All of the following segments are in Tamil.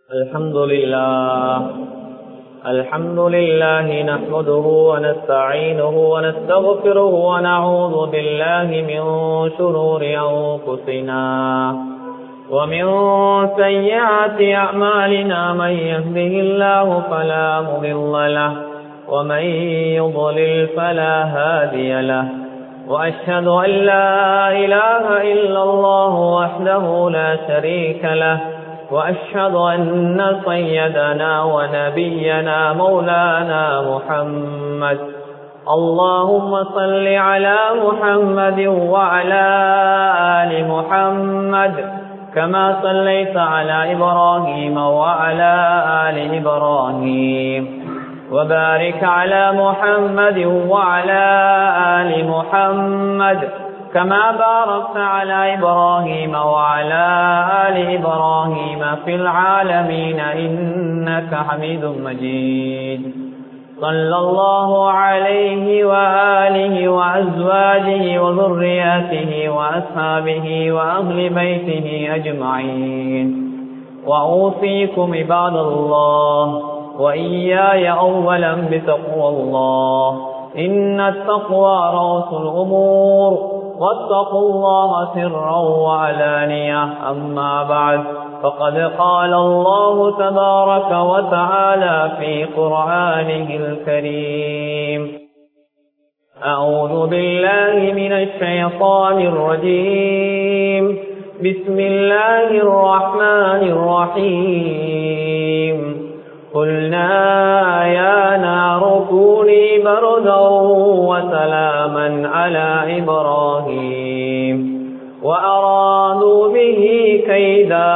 الحمد لله الحمد لله نحمده ونستعينه ونستغفره ونعوذ بالله من شرور أنفسنا ومن سيئات أعمالنا من يهده الله فلا مضل له ومن يضلل فلا هادي له وأشهد أن لا إله إلا الله وحده لا شريك له وأشهد أن سيدنا ونبينا مولانا محمد اللهم صل على محمد وعلى آل محمد كما صليت على إبراهيم وعلى آل إبراهيم وبارك على محمد وعلى آل محمد كما باركت على إبراهيم وعلى آل إبراهيم في العالمين إنك حميد مجيد صلى الله عليه وآله وأزواجه وذرياته وأصحابه وأهل بيته أجمعين وأوصيكم عباد الله وإياي أولا بتقوى الله إن التقوى رأس الأمور واتقوا الله سرا وعلانية أما بعد فقد قال الله تبارك وتعالى في قرآنه الكريم أعوذ بالله من الشيطان الرجيم بسم الله الرحمن الرحيم قلنا يا نار كوني بردا وسلاما على إبراهيم وأرادوا به كيدا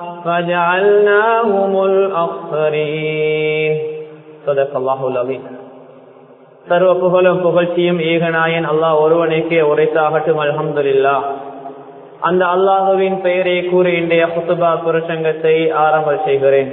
فجعلناهم الأخسرين صدق الله العظيم சர்வ புகழும் புகழ்ச்சியும் ஏகநாயன் அல்லாஹ் ஒருவனுக்கே உரைத்தாகட்டும் அல்ஹம்துலில்லா அந்த அல்லாஹுவின் பெயரை கூறி இன்றைய புத்துபா புருஷங்கத்தை ஆரம்ப செய்கிறேன்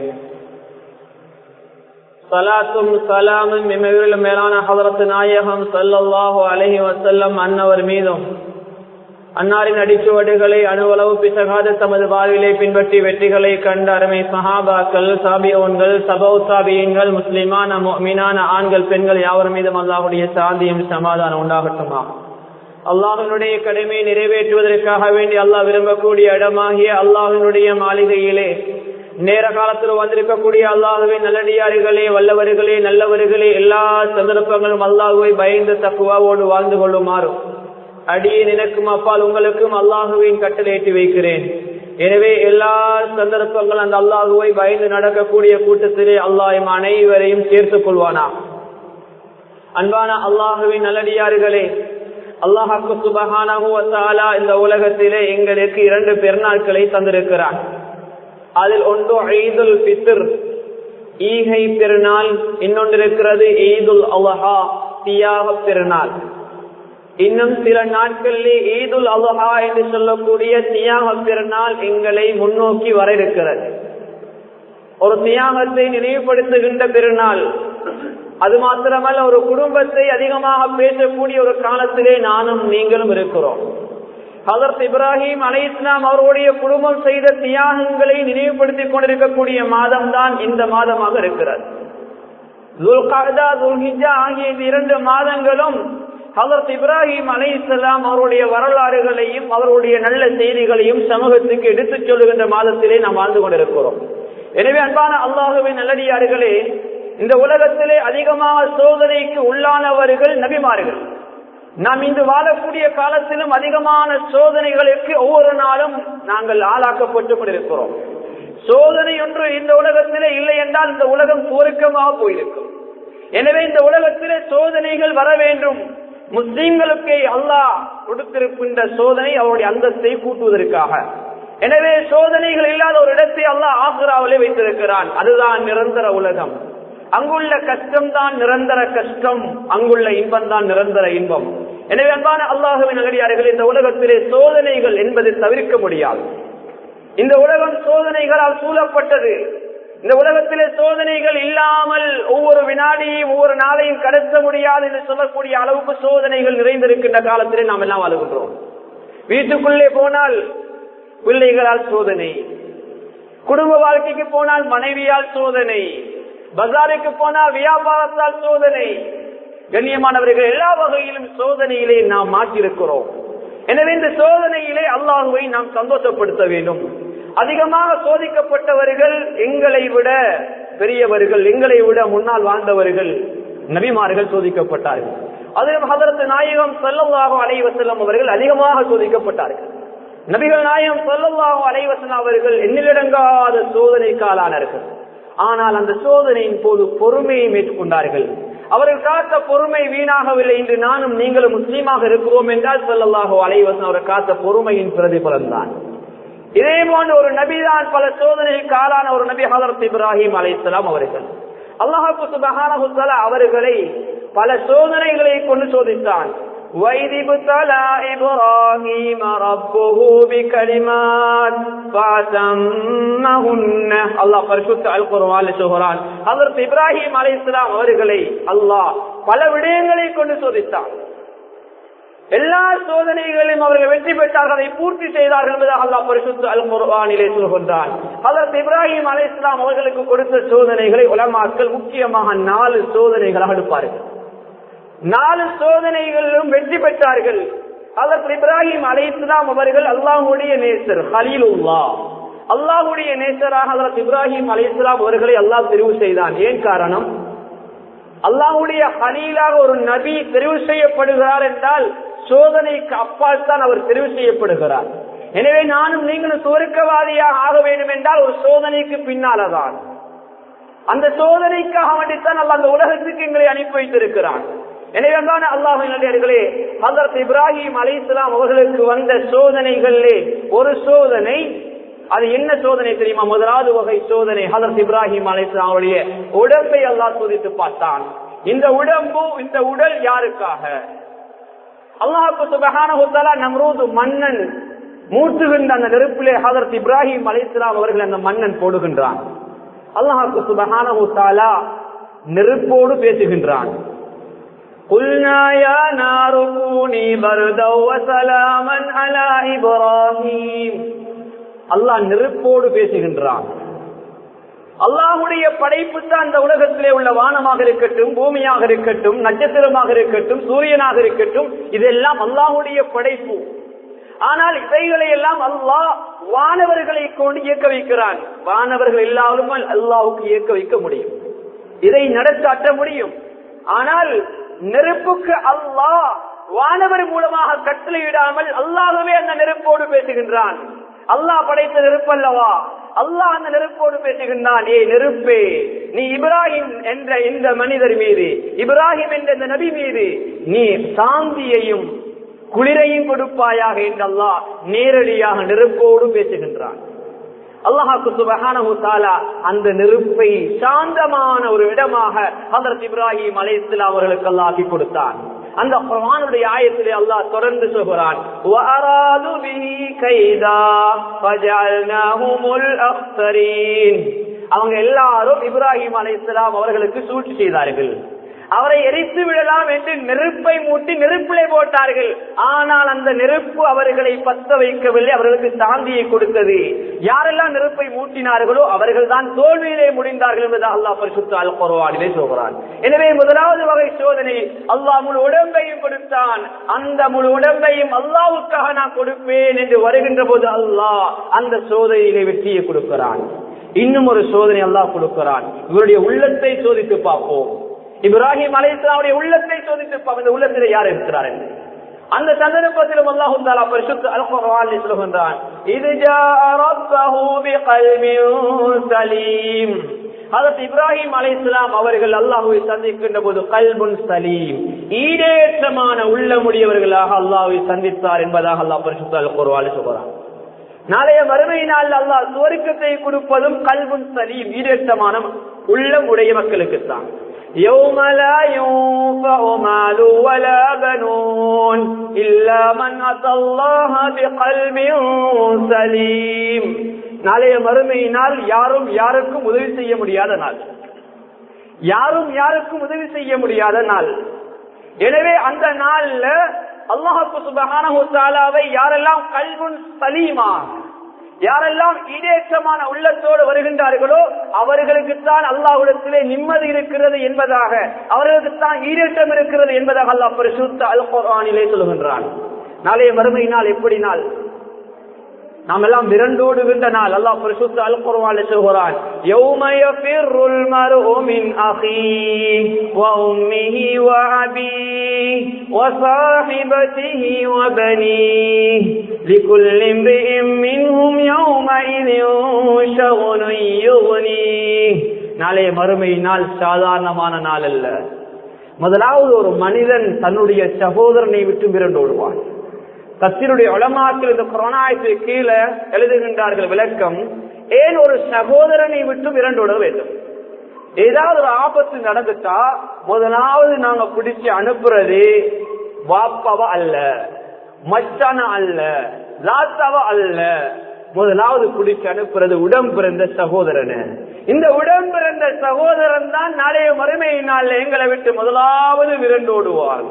சலாத்தும் சலாமும் மிகவும் மேலான ஹதரத்து நாயகம் சல்லல்லாஹு அலஹி வசல்லம் அன்னவர் மீதும் அன்னாரின் அடிச்சுவடுகளை அணுவளவு பிசகாத தமது வாழ்விலை பின்பற்றி வெற்றிகளை கண்ட அருமை சஹாபாக்கள் சாபியோன்கள் சபௌ சாபியன்கள் முஸ்லிமான மீனான ஆண்கள் பெண்கள் யாவர் மீதும் அல்லாஹுடைய சாந்தியும் சமாதானம் உண்டாகட்டுமா அல்லாஹினுடைய கடமையை நிறைவேற்றுவதற்காக வேண்டி அல்லாஹ் விரும்பக்கூடிய இடமாகிய அல்லாஹினுடைய மாளிகையிலே நேர காலத்தில் வந்திருக்கக்கூடிய அல்லாஹுவின் நல்லடியார்களே வல்லவர்களே நல்லவர்களே எல்லா சந்தர்ப்பங்களும் அல்லாஹுவை பயந்து தக்குவாவோடு வாழ்ந்து கொள்ளுமாறும் அடியே நினைக்கும் அப்பால் உங்களுக்கும் அல்லாஹுவின் கட்டளையிட்டு வைக்கிறேன் எனவே எல்லா சந்தர்ப்பங்களும் அந்த அல்லாஹுவை பயந்து நடக்கக்கூடிய கூட்டத்திலே அல்லாஹ் அனைவரையும் சேர்த்துக் கொள்வானா அன்பான அல்லாஹுவின் நல்லடியார்களே அல்லாஹாக்கு சுபகானா இந்த உலகத்திலே எங்களுக்கு இரண்டு பெருநாட்களை தந்திருக்கிறான் அதில் ஒன்று ஈதுல் பித்ர் ஈகை பெருநாள் இன்னொன்று இருக்கிறது ஈதுல் அலஹா தியாக பெருநாள் இன்னும் சில நாட்களிலே ஈதுல் அலஹா என்று சொல்லக்கூடிய தியாக பெருநாள் எங்களை முன்னோக்கி வர இருக்கிறது ஒரு தியாகத்தை நினைவுபடுத்துகின்ற பெருநாள் அது மாத்திரமல்ல ஒரு குடும்பத்தை அதிகமாக பேசக்கூடிய ஒரு காலத்திலே நானும் நீங்களும் இருக்கிறோம் ஹதரத் இப்ராஹிம் அலை இஸ்லாம் அவருடைய குடும்பம் செய்த தியாகங்களை நினைவுபடுத்திக் கொண்டிருக்கக்கூடிய மாதம் தான் இந்த மாதமாக இருக்கிறது ஆகிய இந்த இரண்டு மாதங்களும் ஹதரத் இப்ராஹிம் அலை இஸ்லாம் அவருடைய வரலாறுகளையும் அவருடைய நல்ல செய்திகளையும் சமூகத்துக்கு எடுத்துச் சொல்லுகின்ற மாதத்திலே நாம் வாழ்ந்து கொண்டிருக்கிறோம் எனவே அன்பான அல்லாஹுவின் நல்லடியார்களே இந்த உலகத்திலே அதிகமாக சோதனைக்கு உள்ளானவர்கள் நபிமார்கள் நாம் இன்று வாழக்கூடிய காலத்திலும் அதிகமான சோதனைகளுக்கு ஒவ்வொரு நாளும் நாங்கள் ஆளாக்கப்பட்டு கொண்டிருக்கிறோம் சோதனை ஒன்று இந்த உலகத்திலே இல்லை என்றால் இந்த உலகம் சுருக்கமாக போயிருக்கும் எனவே இந்த உலகத்திலே சோதனைகள் வர வேண்டும் முஸ்லீம்களுக்கு அல்லாஹ் கொடுத்திருக்கின்ற சோதனை அவருடைய அந்தஸ்தை கூட்டுவதற்காக எனவே சோதனைகள் இல்லாத ஒரு இடத்தை அல்லாஹ் ஆசுராவிலே வைத்திருக்கிறான் அதுதான் நிரந்தர உலகம் அங்குள்ள கஷ்டம் தான் நிரந்தர கஷ்டம் அங்குள்ள இன்பம் தான் நிரந்தர இன்பம் எனவே அன்பான அல்லாஹுவின் நகரியார்கள் இந்த உலகத்திலே சோதனைகள் என்பதை தவிர்க்க முடியாது இந்த உலகம் சோதனைகளால் சூழப்பட்டது இந்த உலகத்திலே சோதனைகள் இல்லாமல் ஒவ்வொரு வினாடியும் ஒவ்வொரு நாளையும் கடத்த முடியாது என்று சொல்லக்கூடிய அளவுக்கு சோதனைகள் நிறைந்திருக்கின்ற காலத்திலே நாம் எல்லாம் அழுகின்றோம் வீட்டுக்குள்ளே போனால் பிள்ளைகளால் சோதனை குடும்ப வாழ்க்கைக்கு போனால் மனைவியால் சோதனை பஜாருக்கு போனால் வியாபாரத்தால் சோதனை கண்ணியமானவர்கள் எல்லா வகையிலும் சோதனையிலே நாம் மாற்றிருக்கிறோம் எனவே இந்த சோதனையிலே அல்லாஹுவை நாம் சந்தோஷப்படுத்த வேண்டும் அதிகமாக சோதிக்கப்பட்டவர்கள் எங்களை விட பெரியவர்கள் எங்களை விட முன்னால் வாழ்ந்தவர்கள் நபிமார்கள் சோதிக்கப்பட்டார்கள் அதிலும் ஹதரத்து நாயகம் செல்லவாக அலைவசல்லம் அவர்கள் அதிகமாக சோதிக்கப்பட்டார்கள் நபிகள் நாயகம் செல்லவாக அலைவசன் அவர்கள் எண்ணிலடங்காத சோதனை காலானார்கள் ஆனால் அந்த சோதனையின் போது பொறுமையை மேற்கொண்டார்கள் அவர்கள் காத்த பொறுமை வீணாகவில்லை என்று நானும் நீங்களும் முஸ்லீமாக இருக்கிறோம் என்றால் சொல்லல்லாஹோ அலைவசன் அவர் காத்த பொறுமையின் பிரதிபலன் தான் இதே போன்ற ஒரு நபிதான் பல சோதனைக்கு ஆளான ஒரு நபி ஹதரத் இப்ராஹிம் அலைசலாம் அவர்கள் அல்லாஹு சுபஹான அவர்களை பல சோதனைகளை கொண்டு சோதித்தான் வைதிபுத்தலா இப்ராஹிம் ரப்புஹு பிகலிமாத் ஃபஅதம்மஹுன்ன அல்லாஹ் பரிசுத்த அல் குர்ஆனில் சொல்கிறான் ஹஜ்ரத் இப்ராஹிம் அலைஹிஸ்ஸலாம் அவர்களை அல்லாஹ் பல விடயங்களை கொண்டு சோதித்தான் எல்லா சோதனைகளையும் அவர்கள் வெற்றி பெற்றார்கள் அதை பூர்த்தி செய்தார்கள் என்பதாக அல்லாஹ் பரிசுத்த அல் குர்ஆனிலே சொல்கின்றான் ஹஜ்ரத் இப்ராஹிம் அலைஹிஸ்ஸலாம் அவர்களுக்கு கொடுத்த சோதனைகளை உலமாக்கள் முக்கியமாக நாலு சோதனைகளாக எடுப்பார்கள் நாலு சோதனைகளிலும் வெற்றி பெற்றார்கள் அதற்கு இப்ராஹிம் அலை இஸ்லாம் அவர்கள் அல்லாஹுடைய நேசர் ஹலீலுல்லா அல்லாஹுடைய நேசராக அதற்கு இப்ராஹிம் அலை இஸ்லாம் அவர்களை அல்லாஹ் தெரிவு செய்தான் ஏன் காரணம் அல்லாஹுடைய ஹலீலாக ஒரு நபி தெரிவு செய்யப்படுகிறார் என்றால் சோதனைக்கு அப்பால் தான் அவர் தெரிவு செய்யப்படுகிறார் எனவே நானும் நீங்களும் சுவர்க்கவாதியாக ஆக வேண்டும் என்றால் ஒரு சோதனைக்கு பின்னால்தான் அந்த சோதனைக்காக வேண்டித்தான் அல்ல அந்த உலகத்துக்கு எங்களை அனுப்பி வைத்திருக்கிறான் எனவே தான் அல்லாஹர்களே ஹசரத் இப்ராஹிம் அலி இஸ்லாம் அவர்களுக்கு வந்த சோதனைகளிலே ஒரு சோதனை அது என்ன சோதனை தெரியுமா முதலாவது வகை சோதனை ஹசரத் இப்ராஹிம் அலி இஸ்லாம் அவருடைய உடம்பை அல்லாஹ் சோதித்து பார்த்தான் இந்த உடம்பு இந்த உடல் யாருக்காக அல்லாஹுக்கு சுபகான நம்ரூது மன்னன் மூட்டுகின்ற அந்த நெருப்பிலே ஹசரத் இப்ராஹிம் அலி இஸ்லாம் அவர்கள் அந்த மன்னன் போடுகின்றான் அல்லாஹுக்கு சுபகான நெருப்போடு பேசுகின்றான் قلنا يا نار كوني بردا وسلاما على ابراهيم அல்லாஹ் நெருப்போடு பேசுகின்றான் அல்லாஹுடைய படைப்பு தான் அந்த உலகத்திலே உள்ள வானமாக இருக்கட்டும் பூமியாக இருக்கட்டும் நட்சத்திரமாக இருக்கட்டும் சூரியனாக இருக்கட்டும் இதெல்லாம் அல்லாஹுடைய படைப்பு ஆனால் இவைகளை எல்லாம் அல்லாஹ் வானவர்களை கொண்டு இயக்க வைக்கிறான் வானவர்கள் எல்லாரும் அல்லாஹுக்கு இயக்க வைக்க முடியும் இதை நடத்தாற்ற முடியும் ஆனால் நெருப்புக்கு அல்லாஹ் வானவர் மூலமாக கட்டளையிடாமல் அல்லாகவே அந்த நெருப்போடு பேசுகின்றான் அல்லாஹ் படைத்த நெருப்பல்லவா அல்லாஹ் அந்த நெருப்போடு பேசுகின்றான் ஏ நெருப்பே நீ இப்ராஹிம் என்ற இந்த மனிதர் மீது இப்ராஹிம் என்ற இந்த நபி மீது நீ சாந்தியையும் குளிரையும் கொடுப்பாயாக என்று அல்லாஹ் நேரடியாக நெருப்போடு பேசுகின்றான் அல்லாஹாக்கு சுபகான அந்த நெருப்பை சாந்தமான ஒரு இடமாக ஹதரத் இப்ராஹிம் அலை இஸ்லாம் அவர்களுக்கு அல்லாஹி கொடுத்தான் அந்த குர்ஆனுடைய ஆயத்திலே அல்லாஹ் தொடர்ந்து சொல்கிறான் வஅராது பிஹி கைதா ஃபஜஅல்னாஹுமுல் அக்ஸரீன் அவங்க எல்லாரும் இப்ராஹிம் அலைஹிஸ்ஸலாம் அவர்களுக்கு சூழ்ச்சி செய்தார்கள் அவரை எரித்து விடலாம் என்று நெருப்பை மூட்டி நெருப்பிலே போட்டார்கள் ஆனால் அந்த நெருப்பு அவர்களை பத்த வைக்கவில்லை அவர்களுக்கு சாந்தியை கொடுத்தது யாரெல்லாம் நெருப்பை மூட்டினார்களோ அவர்கள் தான் தோல்வியிலே முடிந்தார்கள் என்பது அல்லாஹ் பரிசுத்த அல் குர்ஆனிலே சொல்கிறான் எனவே முதலாவது வகை சோதனை அல்லாஹ் முழு உடம்பையும் கொடுத்தான் அந்த முழு உடம்பையும் அல்லாவுக்காக நான் கொடுப்பேன் என்று வருகின்ற போது அல்லாஹ் அந்த சோதனையிலே வெற்றியை கொடுக்கிறான் இன்னும் ஒரு சோதனை அல்லாஹ் கொடுக்கிறான் இவருடைய உள்ளத்தை சோதித்து பார்ப்போம் இப்ராஹிம் அலைஹிஸ்ஸலாமுடைய உள்ளத்தை சோதித்து இந்த உள்ளத்தில் யார் இருக்கிறார் என்று அந்த சந்தர்ப்பத்திலும் அல்லாஹு தஆலா பரிசுத்த அல் குர்ஆனில் சொல்கின்றான் இது ஜாஅ ரப்பஹு பிகல்பின் சலீம் ஹதரத் இப்ராஹிம் அலைஹிஸ்ஸலாம் அவர்கள் அல்லாஹ்வை சந்திக்கின்ற போது கல்புன் சலீம் ஈடேற்றமான உள்ளமுடையவர்களாக அல்லாஹ்வை சந்தித்தார் என்பதாக அல்லாஹ் பரிசுத்த அல் குர்ஆனில் சொல்கிறான் நாளைய மறுமை நாள் அல்லாஹ் சுவர்க்கத்தை கொடுப்பதும் கல்புன் சலீம் ஈடேற்றமான உள்ளம் உடைய மக்களுக்குத்தான் يوم لا ينفع مال ولا بنون إلا من أتى الله بقلب سليم நாளைய மறுமையினால் யாரும் யாருக்கும் உதவி செய்ய முடியாத நாள் யாரும் யாருக்கும் உதவி செய்ய முடியாத நாள் எனவே அந்த நாள்ல அல்லாஹு சுபஹானஹு தஆலாவை யாரெல்லாம் கல்புன் சலீமா யாரெல்லாம் ஈடேற்றமான உள்ளத்தோடு வருகின்றார்களோ அவர்களுக்குத்தான் அல்லாஹ்விடத்திலே நிம்மதி இருக்கிறது என்பதாக அவர்களுக்குத்தான் ஈடேற்றம் இருக்கிறது என்பதாக அல்லாஹ் பரிசுத்த அல் குர்ஆனிலே சொல்கின்றான் நாளைய மறுமை நாள் எப்படி நாள் நாம் எல்லாம் விரண்டோடுகின்ற நாள் அல்லாஹ் பரிசுத்த அல் குர்ஆனில் சொல்கிறான் யௌம யஃபிருல் மர்உ மின் அஹீஹி வ உம்மிஹி வ அபீஹி வ ஸாஹிபதிஹி வ பனீஹி லிகுல்லி இம்ரிஇம் மின்ஹும் யௌமஇதின் ஷகுனுன் யுக்னீஹி நாளைய மறுமை நாள் சாதாரணமான நாள் அல்ல முதலாவது ஒரு மனிதன் தன்னுடைய சகோதரனை விட்டு விரண்டோடுவான் கத்தினுடைய உளமாக்கில் இந்த கொரோனாயத்துக்கு கீழே எழுதுகின்றார்கள் விளக்கம் ஏன் ஒரு சகோதரனை விட்டு விரண்டோட வேண்டும் ஏதாவது ஒரு ஆபத்து நடந்துட்டா முதலாவது நாங்க பிடிச்சு அனுப்புறது வாப்பாவா அல்ல மச்சான அல்ல லாத்தாவா அல்ல முதலாவது பிடிச்சு அனுப்புறது உடம் பிறந்த சகோதரன் இந்த உடம் பிறந்த சகோதரன் தான் நாளைய மறுமை நாள் எங்களை விட்டு முதலாவது விரண்டோடுவார்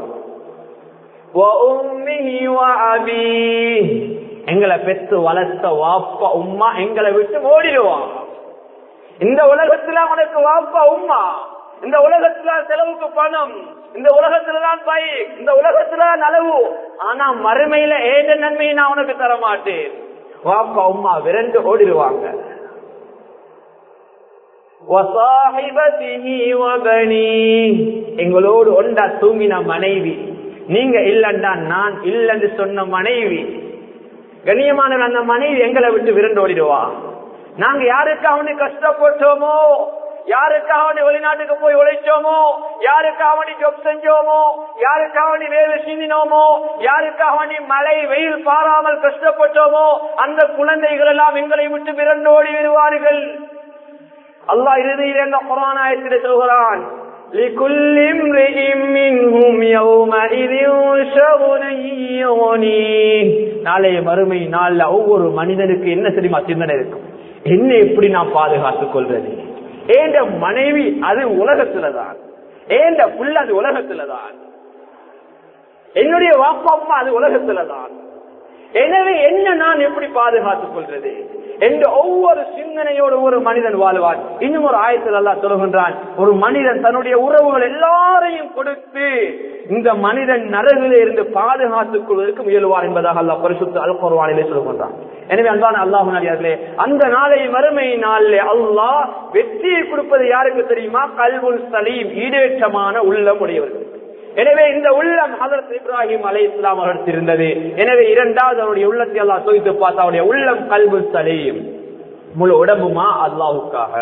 எங்களை பெற்று வளர்த்த வாப்பா உம்மா எங்களை விட்டு ஓடிடுவான் இந்த உலகத்துல உனக்கு வாப்பா உம்மா இந்த உலகத்துல செலவுக்கு பணம் இந்த உலகத்துலதான் பயிர் இந்த உலகத்துல நலவு ஆனா மறுமையில ஏத நன்மையை நான் உனக்கு தர மாட்டேன் வாப்பா உம்மா விரண்டு ஓடிடுவாங்க எங்களோடு ஒண்டா தூங்கின மனைவி நீங்க இல்லண்டா நான் இல்லன்னு சொன்ன மனைவி கண்ணியமான அந்த மனைவி எங்களை விட்டு விரண்டு ஓடிடுவா நாங்க யாருக்காக கஷ்டப்பட்டோமோ யாருக்காக வெளிநாட்டுக்கு போய் உழைச்சோமோ யாருக்காக ஜொப் செஞ்சோமோ யாருக்காக வேலை சிந்தினோமோ யாருக்காக மழை வெயில் பாராமல் கஷ்டப்பட்டோமோ அந்த குழந்தைகள் எல்லாம் எங்களை விட்டு விரண்டோடி விடுவார்கள் அல்லாஹ் இறுதியில் என்ன குரானாயத்திலே சொல்கிறான் لكل امرئ منهم يومئذ شغل يغنيه நாளைய மறுமை நாள்ல ஒவ்வொரு மனிதனுக்கு என்ன தெரியுமா சிந்தனை இருக்கும் என்ன எப்படி நான் பாதுகாத்துக் கொள்றது ஏண்ட மனைவி அது உலகத்துலதான் ஏண்ட புள்ள அது உலகத்துலதான் என்னுடைய வாப்பா அம்மா அது உலகத்துலதான் எனவே என்ன நான் எப்படி பாதுகாத்துக் கொள்றது என்று ஒவ்வொரு சிந்தனையோடு ஒரு மனிதன் வாழ்வான் இன்னும் ஒரு ஆயத்தில் அல்லா சொல்கின்றான் ஒரு மனிதன் தன்னுடைய உறவுகள் எல்லாரையும் கொடுத்து இந்த மனிதன் நரகிலே இருந்து பாதுகாத்துக் கொள்வதற்கு முயல்வார் என்பதாக அல்லா பரிசுத்த அல்பொருவானிலே சொல்கின்றான் எனவே அன்பான அல்லாஹே அந்த நாளை மறுமை நாளிலே அல்லாஹ் வெற்றியை கொடுப்பது யாருக்கு தெரியுமா கல்வுல் சலீம் ஈடேற்றமான உள்ளம் உடையவர்கள் எனவே இந்த உள்ளம் ஹதரத் இப்ராஹிம் அலை இஸ்லாம் அவர்கள் இருந்தது எனவே இரண்டாவது அவருடைய உள்ளத்தை எல்லாம் தோய்த்து பார்த்து அவருடைய உள்ளம் கல்வு சலீம் முழு உடம்புமா அல்லாவுக்காக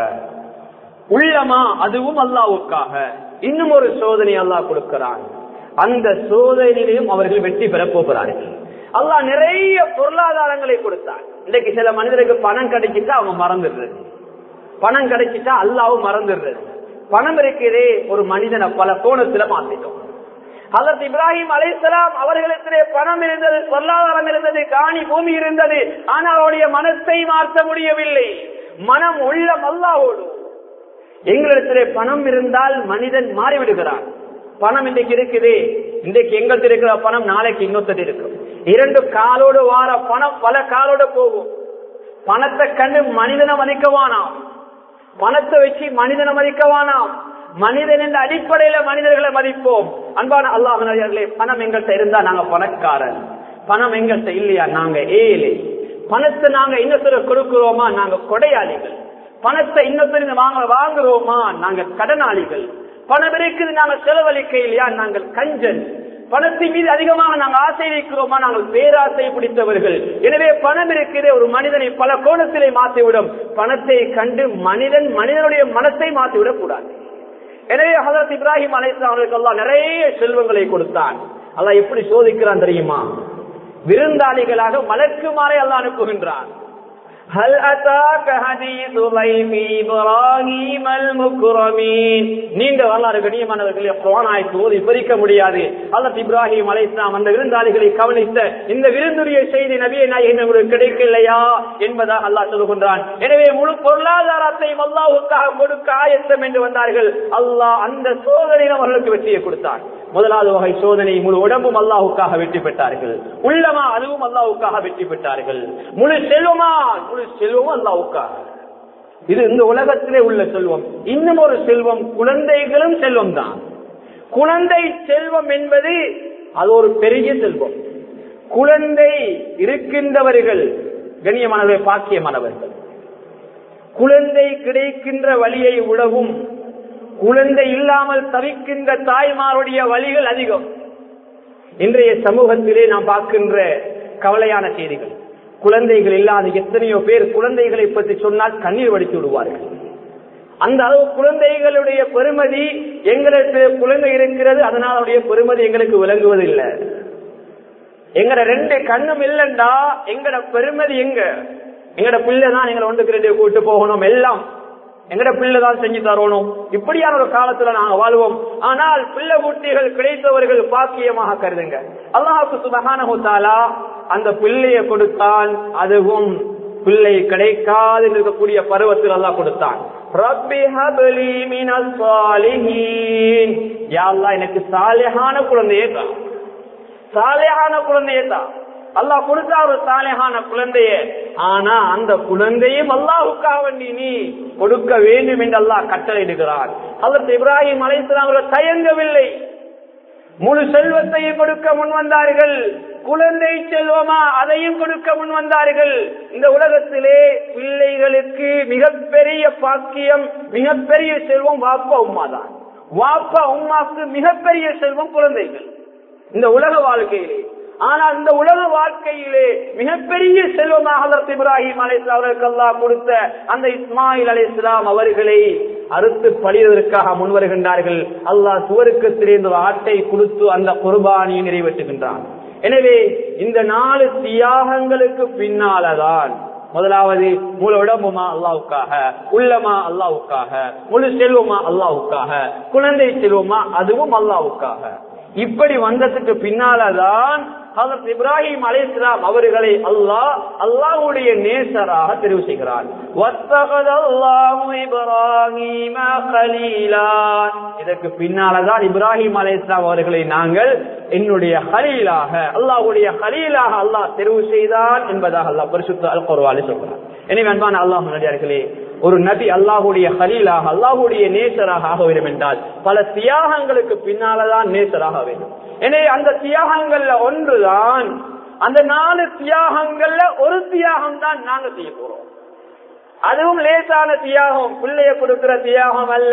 உள்ளமா அதுவும் அல்லாவுக்காக இன்னும் ஒரு சோதனை அல்லாஹ் கொடுக்கிறான் அந்த சோதனையிலும் அவர்கள் வெற்றி பெற போகிறார்கள் அல்லாஹ் நிறைய பொருளாதாரங்களை கொடுத்தான் இன்னைக்கு சில மனிதருக்கு பணம் கிடைச்சிட்டா அவங்க மறந்துடுறது பணம் கிடைச்சிட்டா அல்லாவும் மறந்துடுறது பணம் இருக்கிறதே ஒரு மனிதனை பல கோணத்துல மாத்திட்டோம் அதற்கு இப்ராஹிம் அலைசலாம் அவர்களிடத்திலே பணம் இருந்தது பொருளாதாரம் இருந்தது காணி பூமி இருந்தது ஆனால் அவருடைய மனத்தை மாற்ற முடியவில்லை மனம் உள்ளம் அல்லாவோடு எங்களிடத்திலே பணம் இருந்தால் மனிதன் மாறிவிடுகிறான் பணம் இன்றைக்கு இருக்குது இன்றைக்கு எங்களுக்கு இருக்கிற பணம் நாளைக்கு இன்னொருத்தர் இருக்கும் இரண்டு காலோடு வார பணம் பல காலோடு போகும் பணத்தை கண்டு மனிதனை மதிக்கவானாம் பணத்தை வச்சு மனிதனை மதிக்கவானாம் மனிதன் என்ற அடிப்படையில மனிதர்களை மதிப்போம் அன்பான அல்லாஹர்களே பணம் எங்கள்கிட்ட இருந்தா நாங்க பணக்காரன் பணம் எங்கள்கிட்ட இல்லையா நாங்க ஏழை பணத்தை நாங்க இன்னொருத்தர் கொடுக்கிறோமா நாங்க கொடையாளிகள் பணத்தை இன்னொருத்தர் வாங்க வாங்குறோமா நாங்க கடனாளிகள் பணம் இருக்குது நாங்க செலவழிக்க இல்லையா நாங்கள் கஞ்சன் பணத்தின் மீது அதிகமாக நாங்கள் ஆசை வைக்கிறோமா நாங்கள் பேராசை பிடித்தவர்கள் எனவே பணம் இருக்கிற ஒரு மனிதனை பல கோணத்திலே மாற்றிவிடும் பணத்தை கண்டு மனிதன் மனிதனுடைய மனத்தை மாற்றிவிடக் கூடாது எனவே ஹசரத் இப்ராஹிம் அலைஸ்லாம் அவர்களுக்கு எல்லாம் நிறைய செல்வங்களை கொடுத்தான் அல்லாஹ் எப்படி சோதிக்கிறான் தெரியுமா விருந்தாளிகளாக மலக்குமாரை அல்லாஹ் அனுப்புகின்றான் هل أتاك حديث ضيف إبراهيم المكرمين நீண்ட வரலாறு கண்ணியமானவர்களே குர்ஆன் ஆயத்து ஓதி பிரிக்க முடியாது அல்லது இப்ராஹிம் அலைஹிஸ்ஸலாம் அந்த விருந்தாளிகளை கவனித்த இந்த விருந்துடைய செய்தி நபியை நாயகன் உங்களுக்கு கிடைக்கலையா என்பதாக அல்லாஹ் சொல்லுகின்றான் எனவே முழு பொருளாதாரத்தையும் அல்லாஹ்வுக்காக கொடுக்க ஆயத்தம் என்று வந்தார்கள் அல்லாஹ் அந்த சோதனையில் அவர்களுக்கு வெற்றியை கொடுத்தான் முதலாவது வகை சோதனை முழு உடம்பும் அல்லாஹுக்காக வெற்றி பெற்றார்கள் உள்ளமா அதுவும் அல்லாஹுக்காக வெற்றி பெற்றார்கள் முழு செல்வமா முழு செல்வமும் அல்லாஹுக்காக இது இந்த உலகத்திலே உள்ள செல்வம் இன்னும் ஒரு செல்வம் குழந்தைகளும் செல்வம் தான் குழந்தை செல்வம் என்பது அது ஒரு பெரிய செல்வம் குழந்தை இருக்கின்றவர்கள் கண்ணியமானவர்கள் பாக்கியமானவர்கள் குழந்தை கிடைக்கின்ற வழியை உழவும் குழந்தை இல்லாமல் தவிக்கின்ற தாய்மாருடைய வழிகள் அதிகம் இன்றைய சமூகத்திலே நாம் பார்க்கின்ற கவலையான செய்திகள் குழந்தைகள் இல்லாத எத்தனையோ பேர் குழந்தைகளை பற்றி சொன்னால் கண்ணீர் வடித்து விடுவார்கள் அந்த அளவு குழந்தைகளுடைய பெருமதி எங்களுக்கு குழந்தை இருக்கிறது அதனால் அவருடைய பெருமதி எங்களுக்கு விளங்குவதில்லை எங்கட ரெண்டு கண்ணும் இல்லண்டா எங்கட பெருமதி எங்க எங்கட பிள்ளை தான் எங்களை ஒன்றுக்கு ரெண்டு கூட்டு போகணும் எல்லாம் எங்கட பிள்ளை தான் செஞ்சு தரணும் இப்படியான ஒரு காலத்துல நாங்க வாழ்வோம் ஆனால் பிள்ளை குட்டிகள் கிடைத்தவர்கள் பாக்கியமாக கருதுங்க அல்லாஹுக்கு சுபகானகுத்தாலா அந்த பிள்ளையை கொடுத்தான் அதுவும் பிள்ளை கிடைக்காது இருக்கக்கூடிய பருவத்தில் அல்லாஹ் கொடுத்தான் ரப்பி ஹப்லி மினஸ் சாலிஹீன் யா அல்லாஹ் எனக்கு சாலிஹான குழந்தையே தான் சாலையான குழந்தையை தான் அல்லாஹ் கொடுத்தா ஒரு சாலையான குழந்தைய ஆனா அந்த குழந்தையும் அல்லாஹுக்காக வேண்டி நீ கொடுக்க வேண்டும் என்று அல்லாஹ் கட்டளையிடுகிறார் அதற்கு இப்ராஹிம் அலைசலாம் அவர்கள் தயங்கவில்லை முழு செல்வத்தையும் கொடுக்க முன் வந்தார்கள் குழந்தை செல்வமா அதையும் கொடுக்க முன் வந்தார்கள் இந்த உலகத்திலே பிள்ளைகளுக்கு மிகப்பெரிய பாக்கியம் மிகப்பெரிய செல்வம் வாப்பா உம்மா தான் வாப்பா உம்மாக்கு மிகப்பெரிய செல்வம் குழந்தைகள் இந்த உலக வாழ்க்கையிலே ஆனால் இந்த உலக வாழ்க்கையிலே மிகப்பெரிய செல்வமாக ஹதரத் இப்ராஹிம் அலை அவர்களுக்கு அல்லாஹ் கொடுத்த அந்த இஸ்மாயில் அலை இஸ்லாம் அவர்களை அறுத்து பழிவதற்காக முன்வருகின்றார்கள் அல்லாஹ் சுவருக்கு திரிந்த ஆட்டை கொடுத்து அந்த குர்பானியை நிறைவேற்றுகின்றான் எனவே இந்த நாலு தியாகங்களுக்கு பின்னாலதான் முதலாவது முழு உடம்புமா அல்லாவுக்காக உள்ளமா அல்லாவுக்காக முழு செல்வமா அல்லாவுக்காக குழந்தை செல்வமா அதுவும் அல்லாவுக்காக இப்படி வந்ததுக்கு பின்னாலதான் ஹசரத் இப்ராஹிம் அலைஹிஸ்ஸலாம் அவர்களை அல்லாஹ் அல்லாஹ்வுடைய நேசராக தெரிவு செய்கிறார் வத்தகதல்லாஹு இப்ராஹீம கலீலா இதற்கு பின்னாலதான் இப்ராஹிம் அலைஹிஸ்ஸலாம் அவர்களை நாங்கள் என்னுடைய ஹலீலாக அல்லாஹ்வுடைய ஹலீலாக அல்லாஹ் தெரிவு செய்தான் என்பதாக அல்லாஹ் பரிசுத்த அல் குர்ஆனில் சொல்கிறார் எனவே அன்பான அல்லாஹ் முன்னாடியார்களே ஒரு நபி அல்லாஹுடைய ஹலீலாக அல்லாஹுடைய நேசராக ஆக வேண்டும் என்றால் பல தியாகங்களுக்கு பின்னாலதான் நேசராக வேண்டும் எனவே அந்த தியாகங்கள்ல ஒன்றுதான் அந்த நாலு தியாகங்கள்ல ஒரு தியாகம் தான் நாங்க செய்ய போறோம் அதுவும் லேசான தியாகம் பிள்ளைய கொடுக்கிற தியாகம் அல்ல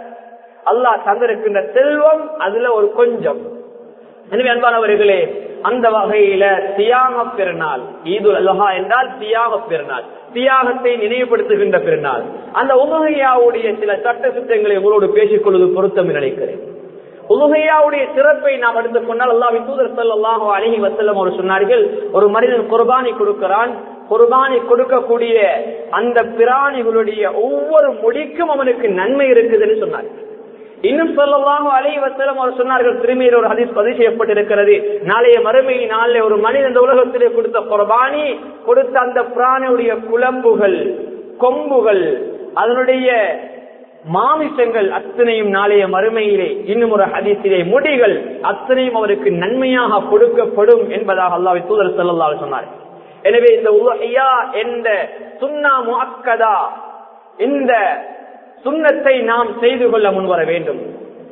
அல்லாஹ் தந்திருக்கின்ற செல்வம் அதுல ஒரு கொஞ்சம் எனவே அன்பானவர்களே அந்த வகையில தியாக பெருநாள் ஈதுல் அல்லஹா என்றால் தியாக பெருநாள் தியாகத்தை நினைவுபடுத்துகின்ற பெருநாள் அந்த உலகையாவுடைய சில சட்ட சித்தங்களை உங்களோடு பேசிக் கொள்வது பொருத்தம் நினைக்கிறேன் உலகையாவுடைய சிறப்பை நாம் எடுத்துக் கொண்டால் அல்லாஹ் தூதர் சல்லாஹு அழகி வசல்லம் அவர் சொன்னார்கள் ஒரு மனிதன் குர்பானி கொடுக்கிறான் குர்பானி கொடுக்கக்கூடிய அந்த பிராணிகளுடைய ஒவ்வொரு முடிக்கும் அவனுக்கு நன்மை இருக்குதுன்னு சொன்னார்கள் இன்னும் சொல்லலாம் அலை வசலம் அவர் சொன்னார்கள் திரும்பியில் ஒரு ஹதீஸ் பதிவு செய்யப்பட்டிருக்கிறது நாளைய மறுமை நாளில் ஒரு மனிதன் இந்த உலகத்திலே கொடுத்த குர்பானி கொடுத்த அந்த பிராணியுடைய குழம்புகள் கொம்புகள் அதனுடைய மாமிசங்கள் அத்தனையும் நாளைய மறுமையிலே இன்னும் ஒரு ஹதீசிலே முடிகள் அத்தனையும் அவருக்கு நன்மையாக கொடுக்கப்படும் என்பதாக அல்லாவை தூதர் செல்லல்லால் சொன்னார் எனவே இந்த உலகையா என்ற சுண்ணா முஅக்கதா இந்த சுண்ணத்தை நாம் செய்து கொள்ள முன்வர வேண்டும்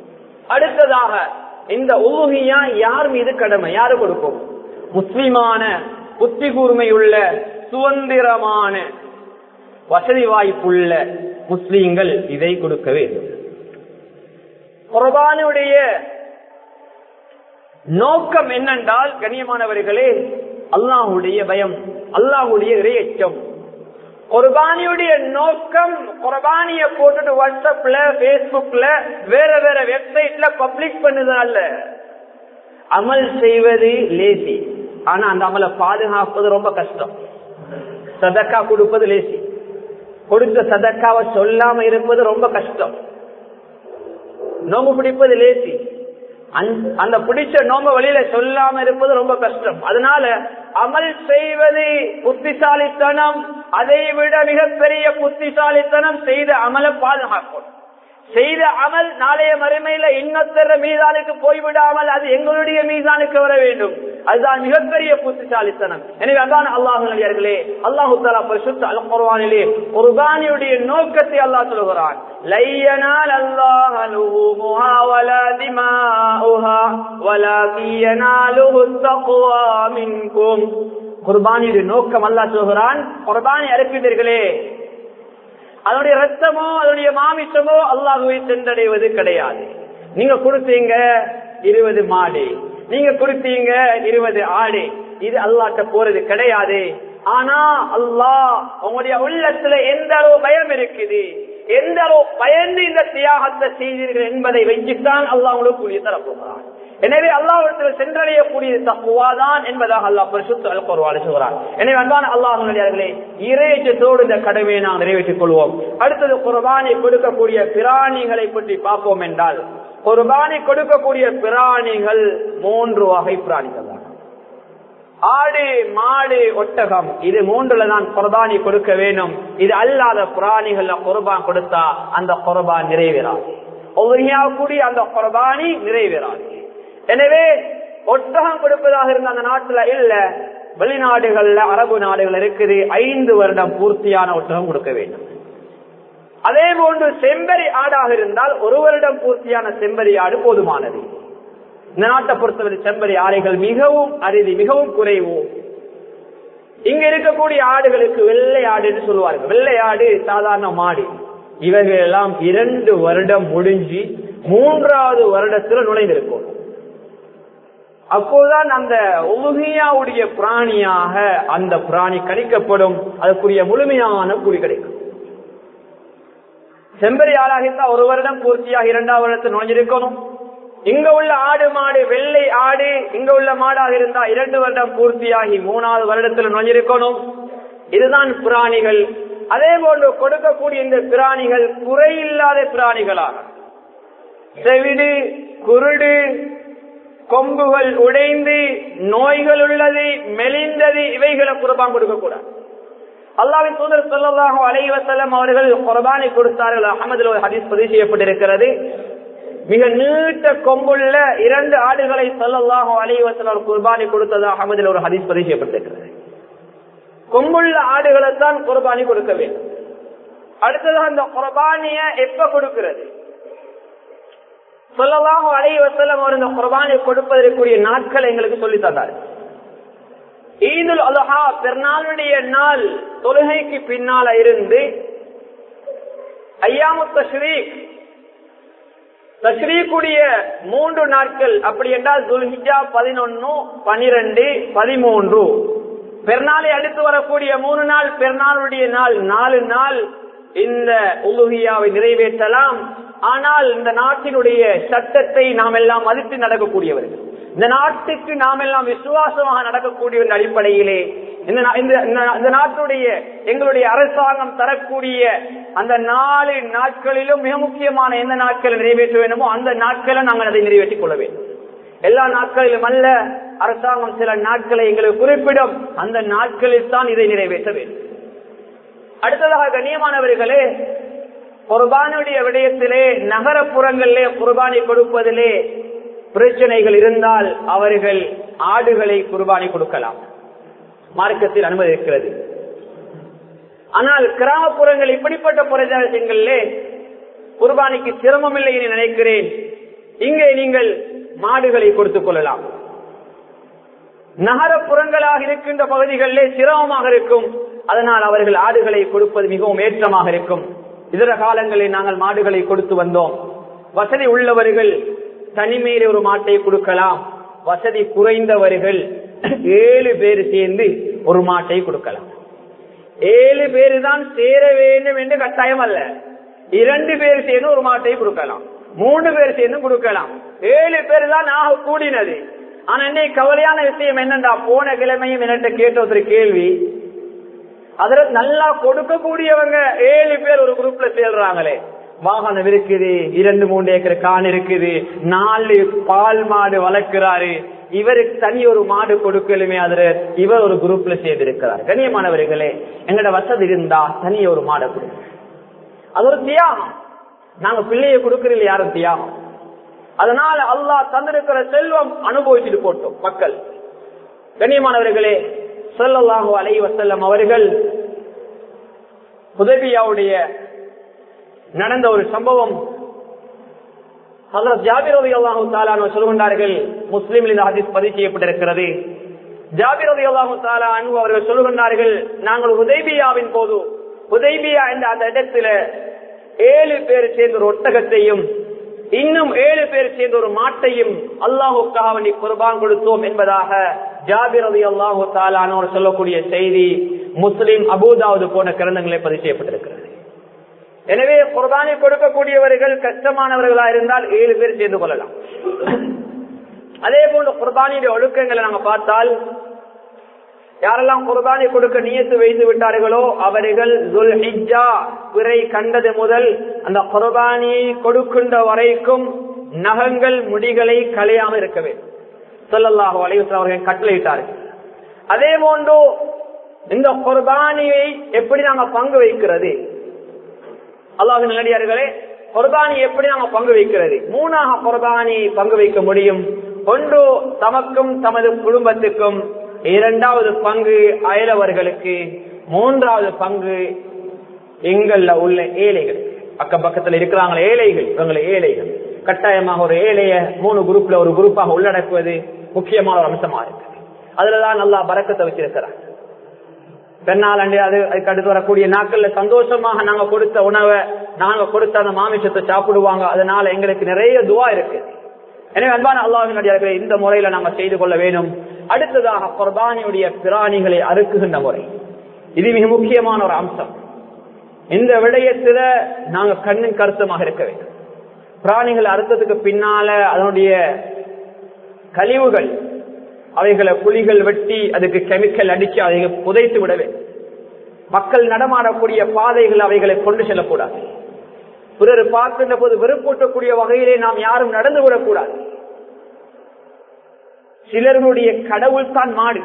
அடுத்ததாக இந்த உலகியா யார் மீது கடமை யாரு கொடுக்கும் முஸ்லிமான புத்தி கூர்மையுள்ள சுதந்திரமான வசதி வாய்ப்புள்ள முஸ்லீம்கள் இதை கொடுக்க வேண்டும் குர்பானுடைய நோக்கம் என்னென்றால் கண்ணியமானவர்களே அல்லாஹுடைய பயம் அல்லாஹுடைய இரையச்சம் குர்பானியுடைய நோக்கம் குர்பானிய போட்டுட்டு வாட்ஸ்அப்ல பேஸ்புக்ல வேற வேற வெப்சைட்ல பப்ளிக் பண்ணுதல்ல அமல் செய்வது லேசி ஆனா அந்த அமலை பாதுகாப்பது ரொம்ப கஷ்டம் சதக்கா கொடுப்பது லேசி கொடுத்த சதக்காவை சொல்லாம இருப்பது ரொம்ப கஷ்டம் நோம்பு பிடிப்பது லேசி அந்த பிடிச்ச நோம்ப வழியில சொல்லாம இருப்பது ரொம்ப கஷ்டம் அதனால அமல் செய்வது புத்திசாலித்தனம் அதை விட மிகப்பெரிய புத்திசாலித்தனம் செய்த அமலை பாதுகாக்கணும் செய்த அமல் நாளைய மறுமையில இன்னொத்தர மீதானுக்கு போய்விடாமல் அது எங்களுடைய மீதானுக்கு வர வேண்டும் அதுதான் மிகப்பெரிய புத்திசாலித்தனம் எனவே அதான் அல்லாஹு நடிகார்களே அல்லாஹு தாலா பரிசுத்த அல் குர்ஆனிலே குர்பானியுடைய நோக்கத்தை அல்லாஹ் சொல்கிறான் லையனால் அல்லாஹ் லூமுஹா வலா திமாஉஹா வலாகி யனாலுஹு தக்வா மின்கும் குர்பானியுடைய நோக்கம் அல்லாஹ் சொல்கிறான் குர்பானி அறுப்பீர்களே அதனுடைய ரத்தமோ அதனுடைய மாமிசமோ அல்லாஹுவை சென்றடைவது கிடையாது நீங்க கொடுத்தீங்க இருபது மாடு நீங்க கொடுத்தீங்க இருபது ஆடு இது அல்லாட்ட போறது கிடையாது ஆனா அல்லாஹ் உங்களுடைய உள்ளத்துல எந்த அளவு பயம் இருக்குது எந்த அளவு பயந்து இந்த தியாகத்தை செய்தீர்கள் என்பதை வைத்துத்தான் அல்லாஹ் உங்களுக்கு கூலிய தரப்போகிறான் எனவே அல்லாஹிடத்தில் சென்றடையக்கூடிய தக்குவாதான் என்பதாக அல்லாஹ் பரிசுத்த அல்குர்வான் சொல்கிறார் எனவே அன்பான அல்லாஹர்களே இறைச்சத்தோடு இந்த கடமையை நாம் நிறைவேற்றிக் கொள்வோம் அடுத்தது குர்பானை கொடுக்கக்கூடிய பிராணிகளை பற்றி பார்ப்போம் என்றால் குர்பானை கொடுக்கக்கூடிய பிராணிகள் மூன்று வகை பிராணிகள் தான் ஆடு மாடு ஒட்டகம் இது மூன்றுல தான் குர்பானி கொடுக்க வேண்டும் இது அல்லாத பிராணிகள்ல குர்பான் கொடுத்தா அந்த குர்பான் நிறைவேறாது கூடிய அந்த குர்பானி நிறைவேறாது எனவே ஒட்டகம் கொடுப்பதாக இருந்த அந்த நாட்டுல இல்ல வெளிநாடுகள்ல அரபு நாடுகள் இருக்குது ஐந்து வருடம் பூர்த்தியான ஒட்டகம் கொடுக்க வேண்டும் அதே போன்று செம்பரி ஆடாக இருந்தால் ஒரு வருடம் பூர்த்தியான செம்பரி ஆடு போதுமானது இந்த நாட்டை பொறுத்தவரை செம்பரி ஆடைகள் மிகவும் அரிதி மிகவும் குறைவு இங்க இருக்கக்கூடிய ஆடுகளுக்கு வெள்ளை ஆடு என்று சொல்லுவார்கள் வெள்ளை ஆடு சாதாரண மாடு இவர்கள் எல்லாம் இரண்டு வருடம் முடிஞ்சு மூன்றாவது வருடத்துல நுழைந்திருக்கும் அப்போதுதான் அந்த உலகியாவுடைய பிராணியாக அந்த பிராணி கணிக்கப்படும் அதுக்குரிய முழுமையான கூலி கிடைக்கும் செம்பரி ஆளாக இருந்தா ஒரு வருடம் பூர்த்தியாக இரண்டாவது வருடத்தில் நுழைஞ்சிருக்கணும் இங்க உள்ள ஆடு மாடு வெள்ளை ஆடு இங்க உள்ள மாடாக இருந்தா இரண்டு வருடம் பூர்த்தியாகி மூணாவது வருடத்தில் நுழைஞ்சிருக்கணும் இதுதான் பிராணிகள் அதே போன்று கொடுக்கக்கூடிய இந்த பிராணிகள் குறையில்லாத பிராணிகளாக செவிடு குருடு கொம்புகள் உடைந்து நோய்கள் உள்ளது மெலிந்தது இவைகளை குர்பான் கொடுக்க கூடாது அல்லாவின் தூதர் சொல்லலாக அலைவசலம் அவர்கள் குர்பானை கொடுத்தார்கள் அகமதுல ஒரு ஹதீஸ் பதிவு செய்யப்பட்டிருக்கிறது மிக நீட்ட கொம்புள்ள இரண்டு ஆடுகளை சொல்லலாக அலைவசலம் குர்பானை கொடுத்தது அகமதுல ஒரு ஹதீஸ் பதிவு செய்யப்பட்டிருக்கிறது கொம்புள்ள ஆடுகளை தான் குர்பானி கொடுக்க வேண்டும் அடுத்ததாக அந்த குர்பானிய எப்ப கொடுக்கிறது சொல்லலாம் அலை வசலம் அவர் இந்த குர்பானை கொடுப்பதற்குரிய நாட்கள் எங்களுக்கு சொல்லி தந்தார் ஈதுல் அலஹா பெருநாளுடைய நாள் தொழுகைக்கு பின்னால இருந்து ஐயாமு தஸ்ரீக் தஸ்ரீக்குடைய மூன்று நாட்கள் அப்படி என்றால் துல்ஹிஜா பதினொன்னு பனிரெண்டு பதிமூன்று பெருநாளை அடுத்து வரக்கூடிய மூணு நாள் பெருநாளுடைய நாள் நாலு நாள் இந்த உலுகியாவை நிறைவேற்றலாம் ஆனால் இந்த நாட்டினுடைய சட்டத்தை நாம் எல்லாம் மதித்து நடக்கக்கூடியவர்கள் இந்த நாட்டுக்கு நாம் எல்லாம் விசுவாசமாக நடக்கக்கூடிய அடிப்படையிலே இந்த நாட்டுடைய எங்களுடைய அரசாங்கம் தரக்கூடிய அந்த நாலு நாட்களிலும் மிக முக்கியமான எந்த நாட்களை நிறைவேற்ற வேண்டுமோ அந்த நாட்களை நாங்கள் அதை நிறைவேற்றிக் கொள்ள வேண்டும் எல்லா நாட்களிலும் அல்ல அரசாங்கம் சில நாட்களை எங்களுக்கு குறிப்பிடும் அந்த நாட்களில் தான் இதை நிறைவேற்ற வேண்டும் அடுத்ததாக கண்ணியமானவர்களே குர்பானுடைய விடயத்திலே நகரப்புறங்களிலே குர்பானி கொடுப்பதிலே பிரச்சனைகள் இருந்தால் அவர்கள் ஆடுகளை குர்பானி கொடுக்கலாம் மார்க்கத்தில் அனுமதி இருக்கிறது ஆனால் கிராமப்புறங்கள் இப்படிப்பட்ட பிரதேசங்களிலே குர்பானிக்கு சிரமம் இல்லை என்று நினைக்கிறேன் இங்கே நீங்கள் மாடுகளை கொடுத்துக் கொள்ளலாம் நகரப்புறங்களாக இருக்கின்ற பகுதிகளிலே சிரமமாக இருக்கும் அதனால் அவர்கள் ஆடுகளை கொடுப்பது மிகவும் ஏற்றமாக இருக்கும் இதர காலங்களில் நாங்கள் மாடுகளை கொடுத்து வந்தோம் வசதி உள்ளவர்கள் தனிமையில ஒரு மாட்டை கொடுக்கலாம் வசதி குறைந்தவர்கள் ஏழு பேர் சேர்ந்து ஒரு மாட்டை கொடுக்கலாம் ஏழு பேர் தான் சேர வேண்டும் என்று கட்டாயம் அல்ல இரண்டு பேர் சேர்ந்து ஒரு மாட்டை கொடுக்கலாம் மூணு பேர் சேர்ந்து கொடுக்கலாம் ஏழு பேர் தான் ஆக கூடினது ஆனா இன்னைக்கு கவலையான விஷயம் என்னண்டா போன கிழமையும் என்னட்ட கேட்ட ஒரு கேள்வி அதுல நல்லா கொடுக்கக்கூடியவங்க ஏழு பேர் ஒரு குரூப்ல சேர்றாங்களே வாகனம் இருக்குது இரண்டு மூன்று ஏக்கர் கான் இருக்குது நாலு பால் மாடு வளர்க்கிறாரு இவருக்கு தனி ஒரு மாடு கொடுக்கலுமே அதுல இவர் ஒரு குரூப்ல சேர்ந்து இருக்கிறார் கண்ணியமானவர்களே எங்கட வசதி இருந்தா தனி ஒரு மாடை கொடுங்க அது ஒரு தியாகம் நாங்க பிள்ளையை கொடுக்கறதில்ல யாரும் தியாகம் அதனால அல்லாஹ் தந்திருக்கிற செல்வம் அனுபவிச்சுட்டு போட்டோம் மக்கள் கண்ணியமானவர்களே சொல்லல்லாஹு அலை வசல்லம் அவர்கள் உதவியாவுடைய நடந்த ஒரு சம்பவம் ஹசரத் ஜாபிர் ரவி அல்லாஹு தாலான சொல்கின்றார்கள் முஸ்லீமில் இந்த ஹதீஸ் பதிவு செய்யப்பட்டிருக்கிறது ஜாபிர் ரவி அல்லாஹு தாலா அன்பு அவர்கள் சொல்கின்றார்கள் நாங்கள் உதய்பியாவின் போது உதய்பியா என்ற அந்த இடத்துல ஏழு பேர் சேர்ந்த ஒரு ஒட்டகத்தையும் இன்னும் ஏழு பேர் சேர்ந்த ஒரு மாட்டையும் அல்லாஹுக்காக வேண்டி குர்பான் கொடுத்தோம் என்பதாக ஜாபிர் ரவி அல்லாஹு தாலானோர் சொல்லக்கூடிய செய்தி முஸ்லிம் அபூதாவது போன கிரந்தங்களை பதிவு செய்யப்பட்டிருக்கிறது எனவே குர்பானை கொடுக்கக்கூடியவர்கள் கஷ்டமானவர்களா இருந்தால் ஏழு பேர் சேர்ந்து கொள்ளலாம் அதே போன்று குர்பானியுடைய ஒழுக்கங்களை நாங்க பார்த்தால் யாரெல்லாம் குர்பானை கொடுக்க நியத்து வைத்து விட்டார்களோ அவர்கள் பிறை கண்டது முதல் அந்த குர்பானியை கொடுக்கின்ற வரைக்கும் நகங்கள் முடிகளை களையாம இருக்க வேண்டும் சொல்லல்லாஹோ அலைவசம் அவர்கள் கட்டளையிட்டார்கள் அதே போன்று இந்த குர்பானியை எப்படி நாங்க பங்கு வைக்கிறது அல்லாஹ் நல்லடியார்களே குர்பானி எப்படி நாம பங்கு வைக்கிறது மூணாக குர்பானி பங்கு வைக்க முடியும் ஒன்று தமக்கும் தமது குடும்பத்துக்கும் இரண்டாவது பங்கு அயலவர்களுக்கு மூன்றாவது பங்கு எங்கள்ல உள்ள ஏழைகள் அக்கம் பக்கத்துல இருக்கிறாங்களே ஏழைகள் இவங்களை ஏழைகள் கட்டாயமாக ஒரு ஏழைய மூணு குரூப்ல ஒரு குரூப்பாக உள்ளடக்குவது முக்கியமான ஒரு அம்சமா இருக்கு அதுலதான் நல்லா பறக்கத்தை வச்சிருக்கிறாங்க பெண்ணால் அண்டு அது அதுக்கு அடுத்து வரக்கூடிய நாட்கள்ல சந்தோஷமாக நாங்க கொடுத்த உணவை நாங்க கொடுத்த அந்த மாமிசத்தை சாப்பிடுவாங்க அதனால எங்களுக்கு நிறைய துவா இருக்கு எனவே அன்பான அல்லாஹின் அடியார்களே இந்த முறையில நாங்க செய்து கொள்ள வேண்டும் அடுத்ததாக குர்பானியுடைய பிராணிகளை அறுக்குகின்ற முறை இது மிக முக்கியமான ஒரு அம்சம் இந்த விடயத்துல நாங்க கண்ணின் கருத்தமாக இருக்க வேண்டும் பிராணிகள் அறுத்ததுக்கு பின்னால அதனுடைய கழிவுகள் அவைகளை புலிகள் வெட்டி அதுக்கு கெமிக்கல் அடிச்சு அதை புதைத்து விட வேண்டும் மக்கள் நடமாடக்கூடிய பாதைகள் அவைகளை கொண்டு செல்லக்கூடாது பிறர் பார்க்கின்ற போது வெறுப்பூட்டக்கூடிய வகையிலே நாம் யாரும் நடந்து விடக்கூடாது சிலர்களுடைய கடவுள் தான் மாடு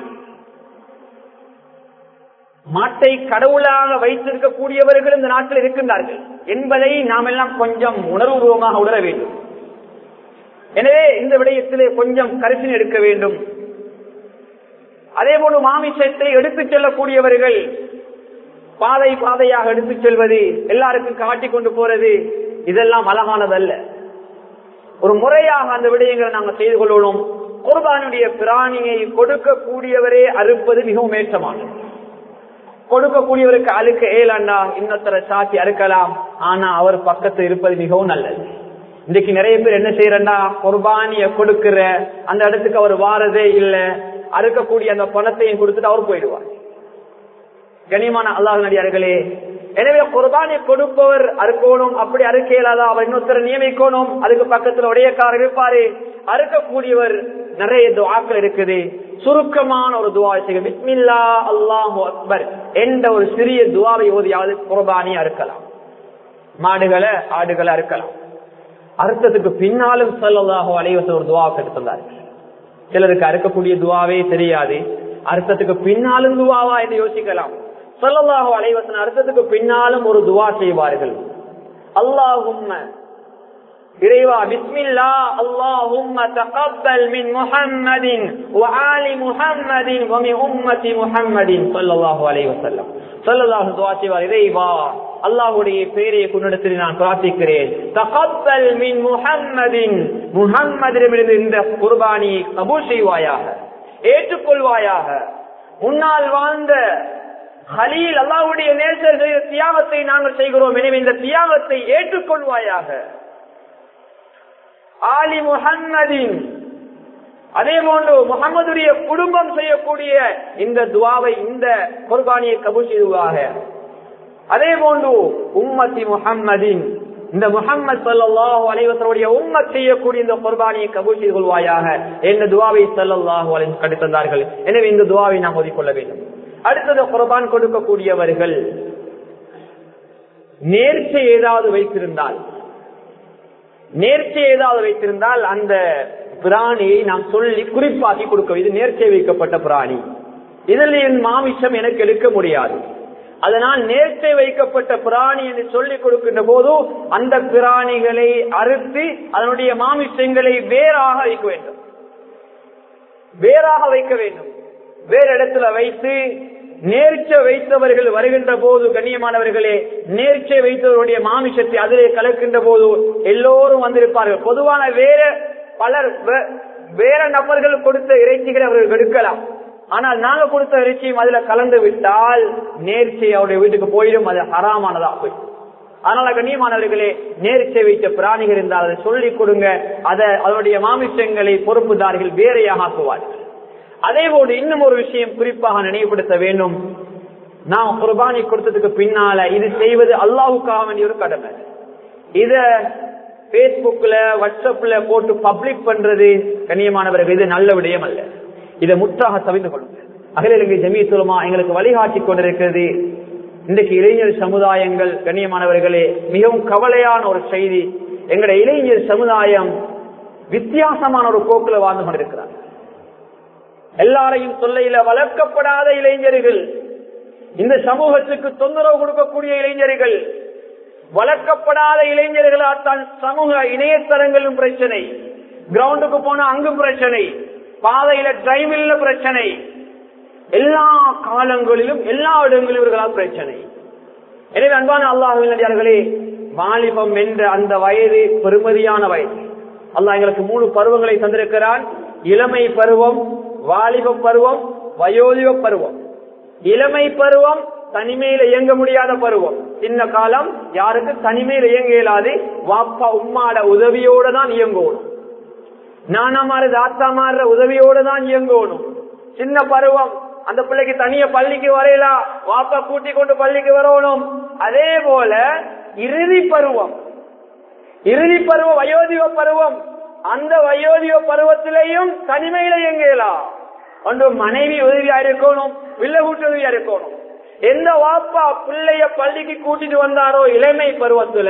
மாட்டை கடவுளாக வைத்திருக்கக்கூடியவர்கள் இந்த நாட்டில் இருக்கின்றார்கள் என்பதை நாம் எல்லாம் கொஞ்சம் உணர்வுபூர்வமாக உணர வேண்டும் எனவே இந்த விடயத்திலே கொஞ்சம் கருத்தினை எடுக்க வேண்டும் அதே போல மாமிசத்தை எடுத்துச் செல்லக்கூடியவர்கள் பாதை பாதையாக எடுத்துச் செல்வது எல்லாருக்கும் காட்டிக் கொண்டு போறது இதெல்லாம் அழகானதல்ல ஒரு முறையாக அந்த விடயங்களை நாங்கள் செய்து கொள்ளணும் குர்பானுடைய பிராணியை கொடுக்கக்கூடியவரே அறுப்பது மிகவும் ஏற்றமானது கொடுக்கக்கூடியவருக்கு அழுக்க ஏலண்டா இன்னொருத்தர சாத்தி அறுக்கலாம் ஆனா அவர் பக்கத்தில் இருப்பது மிகவும் நல்லது இன்னைக்கு நிறைய பேர் என்ன செய்யறா குர்பானிய கொடுக்கிற அந்த இடத்துக்கு அவர் வாரதே இல்ல அறுக்கக்கூடிய அந்த பணத்தையும் கொடுத்துட்டு அவர் போயிடுவார் கனிமான அல்லாஹ் நடிகார்களே எனவே குர்பானை கொடுப்பவர் அறுக்கணும் அப்படி அறுக்க இயலாதா அவர் இன்னொருத்தரை நியமிக்கணும் அதுக்கு பக்கத்துல உடையக்காரர் இருப்பாரு அறுக்கக்கூடியவர் நிறைய துவாக்கள் இருக்குது சுருக்கமான ஒரு துவா செய்ய பிஸ்மில்லா அல்லாஹு அக்பர் என்ற ஒரு சிறிய துவாவை ஓதியாவது குர்பானி அறுக்கலாம் மாடுகளை ஆடுகளை அறுக்கலாம் அர்த்தத்துக்கு பின்னாலும் சொல்லலாக அலைவச ஒரு துவா எடுத்திருந்தார்கள் சிலருக்கு அறுக்கக்கூடிய துவாவே தெரியாது அர்த்தத்துக்கு பின்னாலும் துவாவா என்று யோசிக்கலாம் சொல்லலாக அலைவசன் அர்த்தத்துக்கு பின்னாலும் ஒரு துவா செய்வார்கள் அல்லாஹும் இறைவா பிஸ்மில்லா அல்லாஹும்ம தகப்பல் மின் முஹம்மதின் வஆலி முஹம்மதின் வமின் உம்மதி முஹம்மதின் ஸல்லல்லாஹு அலைஹி வஸல்லம் ஸல்லல்லாஹு துஆ செய்வார் இறைவா அல்லாஹ்வுடைய பெயரை கொண்டிடத்தில் நான் பிரார்த்திக்கிறேன் தகப்பல் மின் முஹம்மதின் முஹம்மதிடமிருந்து இந்த குர்பானியை கபூல் செய்வாயாக ஏற்றுக்கொள்வாயாக முன்னால் வாழ்ந்த ஹலீல் அல்லாஹ்வுடைய நேசர் செய்த தியாகத்தை நாங்கள் செய்கிறோம் எனவே இந்த தியாகத்தை ஏற்றுக்கொள்வாயாக ஆலி முஹம்மதின் அதே போன்று முகமதுடைய குடும்பம் செய்யக்கூடிய இந்த துவாவை இந்த குர்பானியை கபூல் செய்வாக அதே போன்று உம்மத்தி முஹம்மதின் இந்த முகம்மது சல்லாஹூ அலைவசருடைய உம்மத் செய்யக்கூடிய இந்த குர்பானியை கபூல் செய்து கொள்வாயாக என்ற துவாவை சல்லாஹூ அலை கடித்தந்தார்கள் எனவே இந்த துவாவை நாம் ஓதிக்கொள்ள வேண்டும் அடுத்தது குர்பான் கொடுக்கக்கூடியவர்கள் நேர்ச்சை ஏதாவது வைத்திருந்தால் நேர்ச்சை ஏதாவது வைத்திருந்தால் அந்த பிராணியை நாம் சொல்லி குறிப்பாக்கி கொடுக்க இது நேர்ச்சை வைக்கப்பட்ட பிராணி இதில் என் மாமிசம் எனக்கு எடுக்க முடியாது அதனால் நேர்ச்சை வைக்கப்பட்ட பிராணி என்று சொல்லிக் கொடுக்கின்ற போது அந்த பிராணிகளை அறுத்து அதனுடைய மாமிசங்களை வேறாக வைக்க வேண்டும் வேறாக வைக்க வேண்டும் வேறு இடத்துல வைத்து நேர்ச்சை வைத்தவர்கள் வருகின்ற போது கண்ணியமானவர்களே நேர்ச்சை வைத்தவருடைய மாமிசத்தை அதிலே கலக்கின்ற போது எல்லோரும் வந்திருப்பார்கள் பொதுவான வேற பலர் வே- வேற நபர்கள் கொடுத்த இறைச்சிகளை அவர்கள் எடுக்கலாம் ஆனால் நாங்க கொடுத்த இறைச்சியும் அதுல கலந்து விட்டால் நேர்ச்சை அவருடைய வீட்டுக்கு போயிடும் அது ஹராமானதா போயிடும் அதனால கண்ணியமானவர்களே நேர்ச்சை வைத்த பிராணிகள் இருந்தால் அதை சொல்லிக் கொடுங்க அதை அதனுடைய மாமிசங்களை பொறுப்புதாரிகள் வேறையாக ஆக்குவார்கள் அதே போன்று இன்னும் ஒரு விஷயம் குறிப்பாக நினைவுபடுத்த வேண்டும் நாம் குர்பானி கொடுத்ததுக்கு பின்னால இது செய்வது அல்லாஹுக்காக வேண்டிய ஒரு கடமை இத பேஸ்புக்ல வாட்ஸ்அப்ல போட்டு பப்ளிக் பண்றது கண்ணியமானவர்கள் இது நல்ல விடயம் அல்ல இதை முற்றாக தவிர்த்து கொள்ளுங்க அகில இலங்கை ஜமீத்துலமா எங்களுக்கு வழிகாட்டி கொண்டிருக்கிறது இன்றைக்கு இளைஞர் சமுதாயங்கள் கண்ணியமானவர்களே மிகவும் கவலையான ஒரு செய்தி எங்களுடைய இளைஞர் சமுதாயம் வித்தியாசமான ஒரு போக்குல வாழ்ந்து கொண்டிருக்கிறார் எல்லாரையும் சொல்லையில வளர்க்கப்படாத இளைஞர்கள் இந்த சமூகத்துக்கு தொந்தரவு கொடுக்கக்கூடிய இளைஞர்கள் வளர்க்கப்படாத இளைஞர்களால் தான் சமூக இணையதளங்களும் பிரச்சனை கிரவுண்டுக்கு போன அங்கும் பிரச்சனை பாதையில டிரைவில்ல பிரச்சனை எல்லா காலங்களிலும் எல்லா இடங்களிலும் இவர்களால் பிரச்சனை எனவே அன்பான அல்லாஹர்களே வாலிபம் என்ற அந்த வயது பெருமதியான வயது அல்லாஹ் எங்களுக்கு மூணு பருவங்களை தந்திருக்கிறான் இளமை பருவம் வாலிப பருவம் வயோதிப பருவம் இளமை பருவம் தனிமையில இயங்க முடியாத பருவம் சின்ன காலம் யாருக்கு தனிமையில இயங்க இயலாது வாப்பா உம்மாட உதவியோட தான் இயங்கணும் நானாமாறு தாத்தாமாற உதவியோட தான் இயங்கணும் சின்ன பருவம் அந்த பிள்ளைக்கு தனிய பள்ளிக்கு வரையலாம் வாப்பா கூட்டி கொண்டு பள்ளிக்கு வரணும் அதே போல இறுதி பருவம் இறுதி பருவம் வயோதிப பருவம் அந்த வயோதிப பருவத்திலையும் தனிமையில இயங்கலாம் ஒன்று மனைவி உதவியா இருக்கணும் பிள்ளை கூட்டு உதவியா இருக்கணும் எந்த வாப்பா பிள்ளைய பள்ளிக்கு கூட்டிட்டு வந்தாரோ இளமை பருவத்துல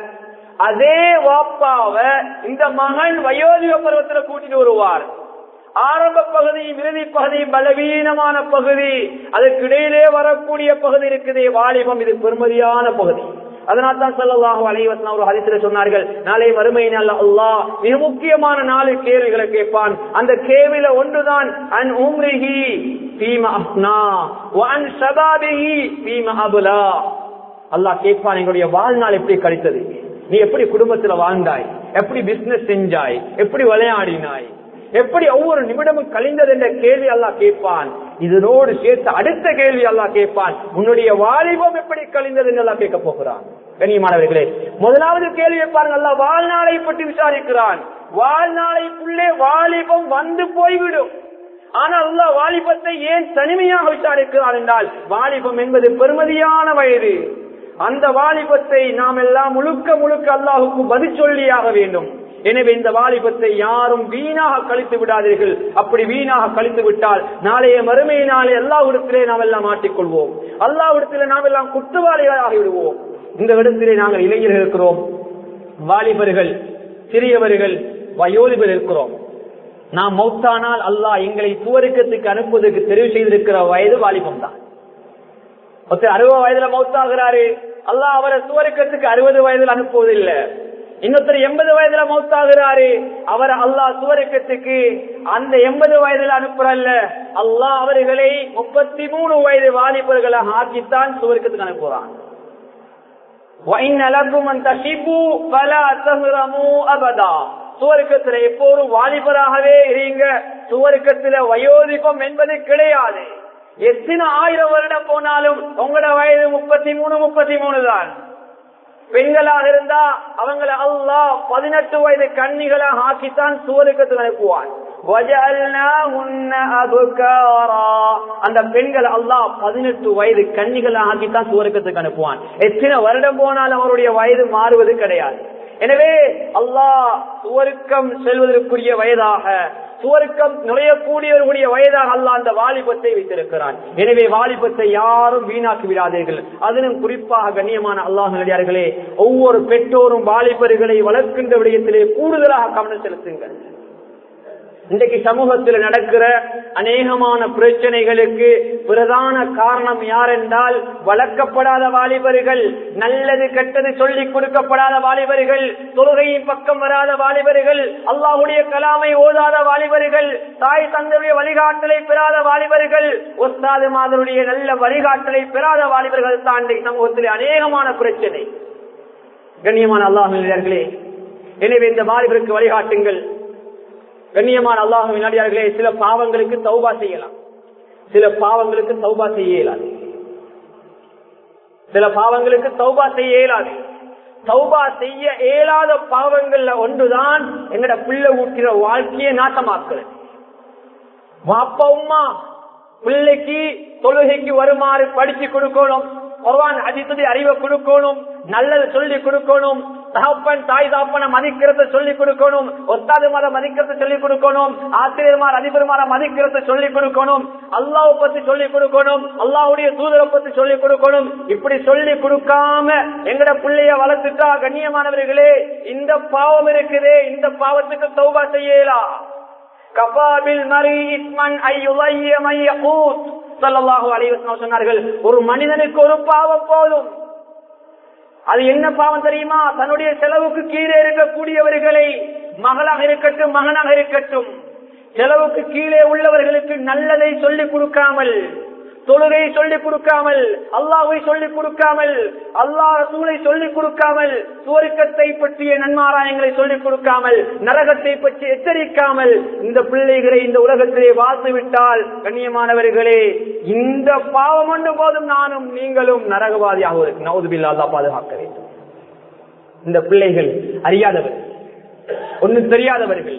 அதே வாப்பாவ இந்த மகன் வயோதிக பருவத்துல கூட்டிட்டு வருவார் ஆரம்ப பகுதியும் இறுதி பகுதியும் பலவீனமான பகுதி அதுக்கு இடையிலே வரக்கூடிய பகுதி இருக்குது வாலிபம் இது பெருமதியான பகுதி அதனால் தான் சொல்லலாக அலைவசன் ஒரு ஹரிசில சொன்னார்கள் நாளை வறுமை நாள் அல்லாஹ் மிக முக்கியமான நாலு கேள்விகளை கேட்பான் அந்த கேள்வியில ஒன்றுதான் அன் உம்ரிஹி பீம அப்னா வன் சபாபிஹி பீம அபுலா அல்லாஹ் கேட்பான் எங்களுடைய வாழ்நாள் எப்படி கழித்தது நீ எப்படி குடும்பத்துல வாழ்ந்தாய் எப்படி பிசினஸ் செஞ்சாய் எப்படி விளையாடினாய் எப்படி ஒவ்வொரு நிமிடமும் கழிந்தது என்ற கேள்வி அல்லாஹ் கேட்பான் இதனோடு சேர்த்து அடுத்த கேள்வி அல்லாஹ் கேட்பான் உன்னுடைய வாலிபம் எப்படி கழிந்தது என்று அல்லாஹ் கேட்க போகிறான் கண்ணியமானவர்களே முதலாவது கேள்வி பாருங்க அல்லாஹ் வாழ்நாளை பற்றி விசாரிக்கிறான் வாழ்நாளைக்குள்ளே வாலிபம் வந்து போய்விடும் ஆனால் அல்லாஹ் வாலிபத்தை ஏன் தனிமையாக விசாரிக்கிறான் என்றால் வாலிபம் என்பது பெருமதியான வயது அந்த வாலிபத்தை நாம் எல்லாம் முழுக்க முழுக்க அல்லாஹுக்கு பதில் சொல்லியாக வேண்டும் எனவே இந்த வாலிபத்தை யாரும் வீணாக கழித்து விடாதீர்கள் அப்படி வீணாக கழித்து விட்டால் நாளைய மறுமையினாலே எல்லாவிடத்திலே நாம் எல்லாம் மாட்டிக்கொள்வோம் அல்லாவிடத்திலே நாம் எல்லாம் குற்றவாளிகளாகி விடுவோம் இந்த இடத்திலே நாங்கள் இளைஞர்கள் இருக்கிறோம் வாலிபர்கள் சிறியவர்கள் வயோதிபர் இருக்கிறோம் நாம் மௌத்தானால் அல்லாஹ் எங்களை சுவருக்கத்துக்கு அனுப்புவதற்கு தெரிவு செய்திருக்கிற வயது வாலிபம் தான் ஒருத்தர் அறுபது வயதுல மௌத்தாகிறாரு அல்லாஹ் அவரை சுவருக்கத்துக்கு அறுபது வயதுல அனுப்புவதில்லை இன்னொருத்தர் எண்பது வயதுல மௌத்தாகிறாரு அவர் அல்லாஹ் சுவருக்கத்துக்கு அந்த எண்பது வயதுல அனுப்புறல்ல அல்லாஹ் அவர்களை முப்பத்தி மூணு வயது வாலிபர்களாக ஆக்கித்தான் சுவருக்கத்துக்கு அனுப்புறான் சுவருக்கத்துல எப்போதும் வாலிபராகவே இருங்க சுவருக்கத்துல வயோதிபம் என்பது கிடையாது எத்தனை ஆயிரம் வருடம் போனாலும் உங்களோட வயது முப்பத்தி மூணு முப்பத்தி மூணு தான் பெண்களாக இருந்தா அவங்களை அல்லாஹ் பதினெட்டு வயது கன்னிகளாக ஆக்கித்தான் சுவருக்கத்தில் அனுப்புவான் அந்த பெண்கள் அல்லாஹ் பதினெட்டு வயது கன்னிகளாக ஆக்கித்தான் சுவருக்கத்துக்கு அனுப்புவான் எத்தனை வருடம் போனாலும் அவருடைய வயது மாறுவது கிடையாது எனவே அல்லாஹ் சுவருக்கம் செல்வதற்குரிய வயதாக சுவருக்கம் நுழையக்கூடியவர்களுடைய வயதாக அல்லாஹ் அந்த வாலிபத்தை வைத்திருக்கிறான் எனவே வாலிபத்தை யாரும் வீணாக்கி விடாதீர்கள் அதிலும் குறிப்பாக கண்ணியமான அல்லாஹ் நடிகார்களே ஒவ்வொரு பெற்றோரும் வாலிபர்களை வளர்க்கின்ற விடயத்திலே கூடுதலாக கவனம் செலுத்துங்கள் இன்றைக்கு சமூகத்தில் நடக்கிற அநேகமான பிரச்சனைகளுக்கு பிரதான காரணம் யார் என்றால் வளர்க்கப்படாத வாலிபர்கள் நல்லது கெட்டது சொல்லிக் கொடுக்கப்படாத வாலிபர்கள் தொழுகையின் பக்கம் வராத வாலிபர்கள் அல்லாஹுடைய கலாமை ஓதாத வாலிபர்கள் தாய் தந்தையுடைய வழிகாட்டலை பெறாத வாலிபர்கள் ஒஸ்தாது மாதருடைய நல்ல வழிகாட்டலை பெறாத வாலிபர்கள் தான் இன்றைக்கு சமூகத்தில் அநேகமான பிரச்சனை கண்ணியமான அல்லாஹர்களே எனவே இந்த வாலிபருக்கு வழிகாட்டுங்கள் கண்ணியமான அல்லாஹ் வினாடியார்களே சில பாவங்களுக்கு தௌபா செய்யலாம் சில பாவங்களுக்கு தௌபா செய்ய இயலாது சில பாவங்களுக்கு தௌபா செய்ய இயலாது தௌபா செய்ய இயலாத பாவங்கள்ல ஒன்றுதான் எங்கட பிள்ளை ஊட்டிற வாழ்க்கையை நாட்டமாக்குறது வாப்பா உமா பிள்ளைக்கு தொழுகைக்கு வருமாறு படிச்சு கொடுக்கணும் குர்வான் அதிசதி அறிவை கொடுக்கணும் நல்லது சொல்லி கொடுக்கணும் தகப்பன் தாய் தாப்பனை மதிக்கிறத சொல்லி கொடுக்கணும் ஒத்தாது மத மதிக்கிறத சொல்லி கொடுக்கணும் ஆசிரியர்மார் அதிபர்மார மதிக்கிறத சொல்லி கொடுக்கணும் அல்லாவை பத்தி சொல்லி கொடுக்கணும் அல்லாவுடைய தூதரை பத்தி சொல்லி கொடுக்கணும் இப்படி சொல்லி கொடுக்காம எங்கட பிள்ளைய வளர்த்துட்டா கண்ணியமானவர்களே இந்த பாவம் இருக்குதே இந்த பாவத்துக்கு தௌபா செய்யலாம் கபாபில் மரி இஸ்மன் ஐயுலைய மையகூத் சல்லல்லாஹு அலைஹி வஸல்லம் சொன்னார்கள் ஒரு மனிதனுக்கு ஒரு பாவம் போதும் அது என்ன பாவம் தெரியுமா தன்னுடைய செலவுக்கு கீழே இருக்கக்கூடியவர்களை மகளாக இருக்கட்டும் மகனாக இருக்கட்டும் செலவுக்கு கீழே உள்ளவர்களுக்கு நல்லதை சொல்லிக் கொடுக்காமல் தொழுகை சொல்லிக் கொடுக்காமல் அல்லாஹை சொல்லிக் கொடுக்காமல் அல்லாஹ் சூளை சொல்லிக் கொடுக்காமல் சுவருக்கத்தை பற்றிய நன்மாராயங்களை சொல்லிக் கொடுக்காமல் நரகத்தை பற்றி எச்சரிக்காமல் இந்த பிள்ளைகளை இந்த உலகத்திலே வாழ்த்து விட்டால் கண்ணியமானவர்களே இந்த பாவம் ஒன்று போதும் நானும் நீங்களும் நரகவாதியாக இருக்கு நவுதுபில்லா அல்லா பாதுகாக்க வேண்டும் இந்த பிள்ளைகள் அறியாதவர்கள் ஒன்னும் தெரியாதவர்கள்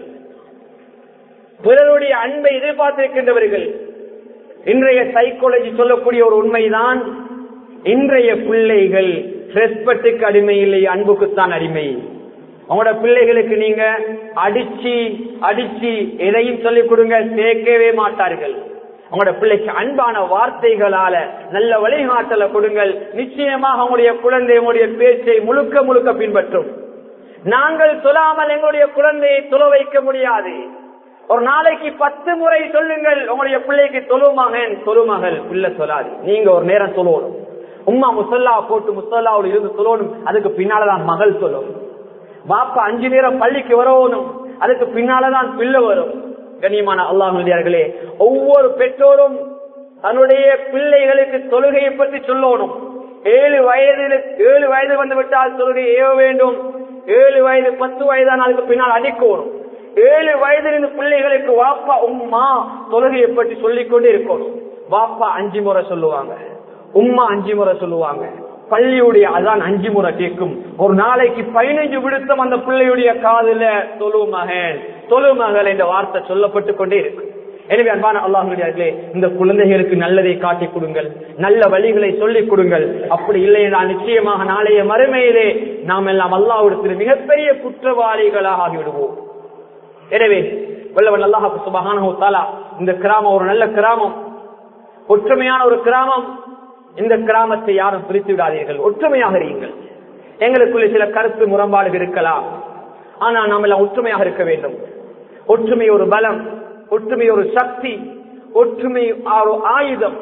பிறருடைய அன்பை எதிர்பார்த்திருக்கின்றவர்கள் இன்றைய சைக்காலஜி சொல்லக்கூடிய ஒரு உண்மைதான் இன்றைய பிள்ளைகள் ரெஸ்பெக்டுக்கு அடிமை இல்லை அன்புக்குத்தான் அடிமை அவங்களோட பிள்ளைகளுக்கு நீங்க அடிச்சு அடிச்சு எதையும் சொல்லிக் கொடுங்க சேர்க்கவே மாட்டார்கள் அவங்களோட பிள்ளைக்கு அன்பான வார்த்தைகளால நல்ல வழிகாட்டலை கொடுங்கள் நிச்சயமாக அவங்களுடைய குழந்தை உங்களுடைய பேச்சை முழுக்க முழுக்க பின்பற்றும் நாங்கள் சொல்லாமல் எங்களுடைய குழந்தையை துள வைக்க முடியாது ஒரு நாளைக்கு பத்து முறை சொல்லுங்கள் உங்களுடைய பிள்ளைக்கு தொழுமகன் தொழுமகள் பிள்ளை சொல்லாது நீங்க ஒரு நேரம் சொல்லணும் உம்மா முசல்லா போட்டு முசல்லாவோட இருந்து சொல்லணும் அதுக்கு பின்னாலதான் மகள் சொல்லணும் பாப்பா அஞ்சு நேரம் பள்ளிக்கு வரணும் அதுக்கு பின்னாலதான் பிள்ளை வரும் கண்ணியமான அல்லாஹர்களே ஒவ்வொரு பெற்றோரும் தன்னுடைய பிள்ளைகளுக்கு தொழுகையை பற்றி சொல்லணும் ஏழு வயதில் ஏழு வயது வந்து விட்டால் தொழுகை ஏவ வேண்டும் ஏழு வயது பத்து வயதான அதுக்கு பின்னால் அடிக்கணும் ஏழு வயதிலிருந்து பிள்ளைகளுக்கு வாப்பா உம்மா தொழுகையை பற்றி சொல்லிக் கொண்டே இருக்கணும் வாப்பா அஞ்சு முறை சொல்லுவாங்க உம்மா அஞ்சு முறை சொல்லுவாங்க பள்ளியுடைய அதான் அஞ்சு முறை கேட்கும் ஒரு நாளைக்கு பதினைஞ்சு விடுத்தம் அந்த பிள்ளையுடைய காதுல தொழு மகன் தொழு மகள் என்ற வார்த்தை சொல்லப்பட்டு கொண்டே இருக்கு எனவே அன்பான அல்லாஹர்களே இந்த குழந்தைகளுக்கு நல்லதை காட்டிக் கொடுங்கள் நல்ல வழிகளை சொல்லிக் கொடுங்கள் அப்படி இல்லை என்றால் நிச்சயமாக நாளைய மறுமையிலே நாம் எல்லாம் அல்லாவிடத்தில் மிகப்பெரிய குற்றவாளிகளாக ஆகிவிடுவோம் எனவே வல்லவன் அல்லாஹ் சுபஹானஹு தஆலா இந்த கிராமம் ஒரு நல்ல கிராமம் ஒற்றுமையான ஒரு கிராமம் இந்த கிராமத்தை யாரும் பிரித்து விடாதீர்கள் ஒற்றுமையாக இருங்கள் எங்களுக்குள்ள சில கருத்து முரண்பாடுகள் இருக்கலாம் ஆனால் நாம் எல்லாம் ஒற்றுமையாக இருக்க வேண்டும் ஒற்றுமை ஒரு பலம் ஒற்றுமை ஒரு சக்தி ஒற்றுமை ஒரு ஆயுதம்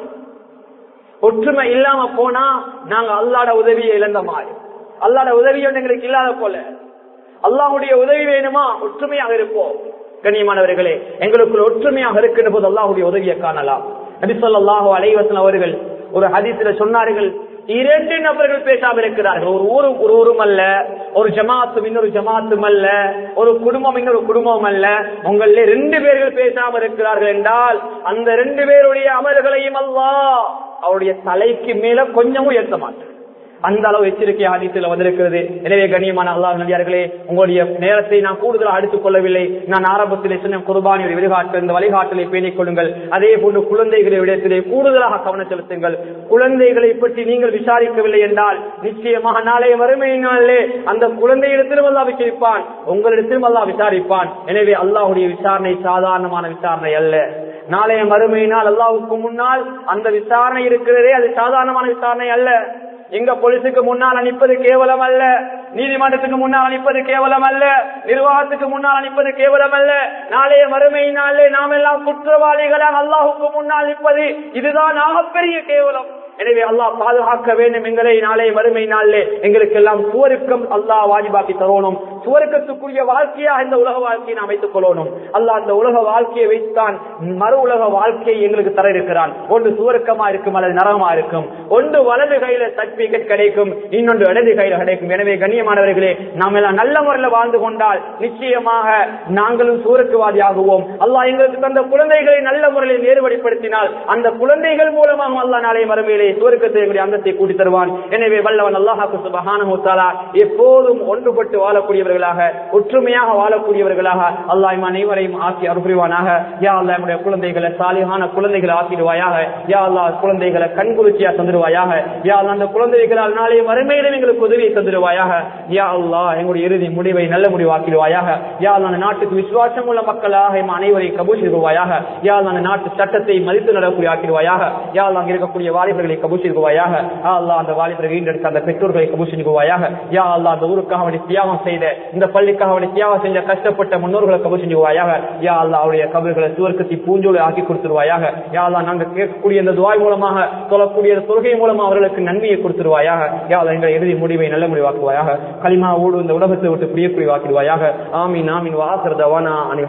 ஒற்றுமை இல்லாம போனா நாங்க அல்லாட உதவியை இழந்த மாதிரி அல்லாட உதவி எங்களுக்கு இல்லாத போல அல்லாஹுடைய உதவி வேணுமா ஒற்றுமையாக இருப்போம் கண்ணியமானவர்களே எங்களுக்குள்ள ஒற்றுமையாக இருக்கின்ற போது அல்லாஹுடைய உதவியை காணலாம் நபிசல்லாஹு அலைவசன் அவர்கள் ஒரு ஹதீசில சொன்னார்கள் இரண்டு நபர்கள் பேசாம இருக்கிறார்கள் ஒரு ஊரு ஒரு ஊரும் அல்ல ஒரு ஜமாத்தும் இன்னொரு ஜமாத்தும் அல்ல ஒரு குடும்பம் இன்னொரு குடும்பம் அல்ல உங்கள ரெண்டு பேர்கள் பேசாம இருக்கிறார்கள் என்றால் அந்த ரெண்டு பேருடைய அமல்களையும் அல்லா அவருடைய தலைக்கு மேல கொஞ்சமும் உயர்த்த மாட்டார் அந்த அளவு எச்சரிக்கை ஆதித்தில் வந்திருக்கிறது எனவே கண்ணியமான அல்லாஹ் நடிகார்களே உங்களுடைய நேரத்தை நான் கூடுதலாக எடுத்துக் கொள்ளவில்லை நான் ஆரம்பத்திலே சொன்ன குர்பானியுடைய வழிகாட்டல் இந்த வழிகாட்டலை பேணிக் கொள்ளுங்கள் அதே போன்று குழந்தைகளை விடத்திலே கூடுதலாக கவனம் செலுத்துங்கள் குழந்தைகளை பற்றி நீங்கள் விசாரிக்கவில்லை என்றால் நிச்சயமாக நாளைய வறுமையினாலே அந்த குழந்தையிடத்திலும் அல்லா விசாரிப்பான் உங்களிடத்திலும் அல்லா விசாரிப்பான் எனவே அல்லாஹுடைய விசாரணை சாதாரணமான விசாரணை அல்ல நாளைய மறுமையினால் அல்லாவுக்கு முன்னால் அந்த விசாரணை இருக்கிறதே அது சாதாரணமான விசாரணை அல்ல இங்க போலீஸுக்கு முன்னால் அனுப்பது கேவலம் அல்ல நீதிமன்றத்துக்கு முன்னால் அனுப்பது கேவலம் அல்ல நிர்வாகத்துக்கு முன்னால் அனுப்பது கேவலம் அல்ல நாளைய மறுமையினாலே நாம் எல்லாம் குற்றவாளிகளாக அல்லாஹுக்கு முன்னால் நிற்பது இதுதான் ஆகப்பெரிய கேவலம் எனவே அல்லாஹ் பாதுகாக்க வேண்டும் எங்களை நாளை வறுமை நாளிலே எங்களுக்கு எல்லாம் சுவருக்கம் அல்லாஹ் வாஜிபாக்கி தரணும் சுவருக்கத்துக்குரிய வாழ்க்கையா இந்த உலக வாழ்க்கையை நாம் வைத்துக் கொள்ளணும் அல்லாஹ் அந்த உலக வாழ்க்கையை வைத்தான் மறு உலக வாழ்க்கையை எங்களுக்கு தர இருக்கிறான் ஒன்று சுவருக்கமா இருக்கும் அல்லது நரகமா இருக்கும் ஒன்று வலது கையில சர்டிபிகேட் கிடைக்கும் இன்னொன்று இடது கையில கிடைக்கும் எனவே கண்ணியமானவர்களே நாம் எல்லாம் நல்ல முறையில் வாழ்ந்து கொண்டால் நிச்சயமாக நாங்களும் சூரத்துவாதியாகுவோம் அல்லாஹ் எங்களுக்கு தந்த குழந்தைகளை நல்ல முறையில் நேர்வழிப்படுத்தினால் அந்த குழந்தைகள் மூலமாக அல்லாஹ் நாளை மறுமையிலே சுவர்க்கத்தை அந்தத்தை கூட்டி தருவான் எனவே வல்லவன் அல்லாஹாக்கு சுபஹானஹு தஆலா எப்போதும் ஒன்றுபட்டு வாழக்கூடியவர்களாக ஒற்றுமையாக வாழக்கூடியவர்களாக அல்லாஹ் இம் அனைவரையும் ஆக்கி அருள்புரிவானாக யா அல்லாஹ் நம்முடைய குழந்தைகளை சாலிகான குழந்தைகளை ஆக்கிடுவாயாக யா அல்லாஹ் குழந்தைகளை கண்குளிர்ச்சியா தந்துடுவாயாக யா அல்லாஹ் அந்த குழந்தைகளால் நாளை மறுமையிலும் எங்களுக்கு உதவியை தந்துடுவாயாக யா அல்லாஹ் எங்களுடைய இறுதி முடிவை நல்ல முடிவாக்கிடுவாயாக யா அல்லாஹ் அந்த நாட்டுக்கு விசுவாசம் உள்ள மக்களாக இம் அனைவரையும் கபூல் செய்வாயாக யா அல்லாஹ் அந்த நாட்டு சட்டத்தை மதித்து நடக்கூடிய ஆக்கிடுவாயாக யா அல்லாஹ் அங்க இருக்கக்கூடிய வாலிபர்களை கபூல் செய்வாயாக யா அல்லாஹ் அந்த வாலிபர்கள் ஈண்டெடுத்த அந்த பெற்றோர்களை கபூல் செய்வாயாக யா அல்லாஹ் அந்த ஊருக்காக அவனை தியாகம் செய்த இந்த பள்ளிக்காக அவனை தியாகம் செஞ்ச கஷ்டப்பட்ட முன்னோர்களை கபூல் செய்வாயாக யா அல்லாஹ் அவருடைய கபர்களை சுவர்க்கத்தை பூஞ்சோலை ஆக்கி கொடுத்துருவாயாக யா அல்லாஹ் நாங்கள் கேட்கக்கூடிய இந்த துவாய் மூலமாக சொல்லக்கூடிய இந்த தொழுகை மூலமாக அவர்களுக்கு நன்மையை கொடுத்துருவாயாக யா அல்லாஹ் எங்கள் இறுதி முடிவை நல்ல முடிவாக்குவாயாக களிமா ஓடு இந்த உலகத்தை விட்டு பிரியக்குடி வாக்கிடுவாயாக ஆமீன் ஆமீன் வாசர் தவானா அனி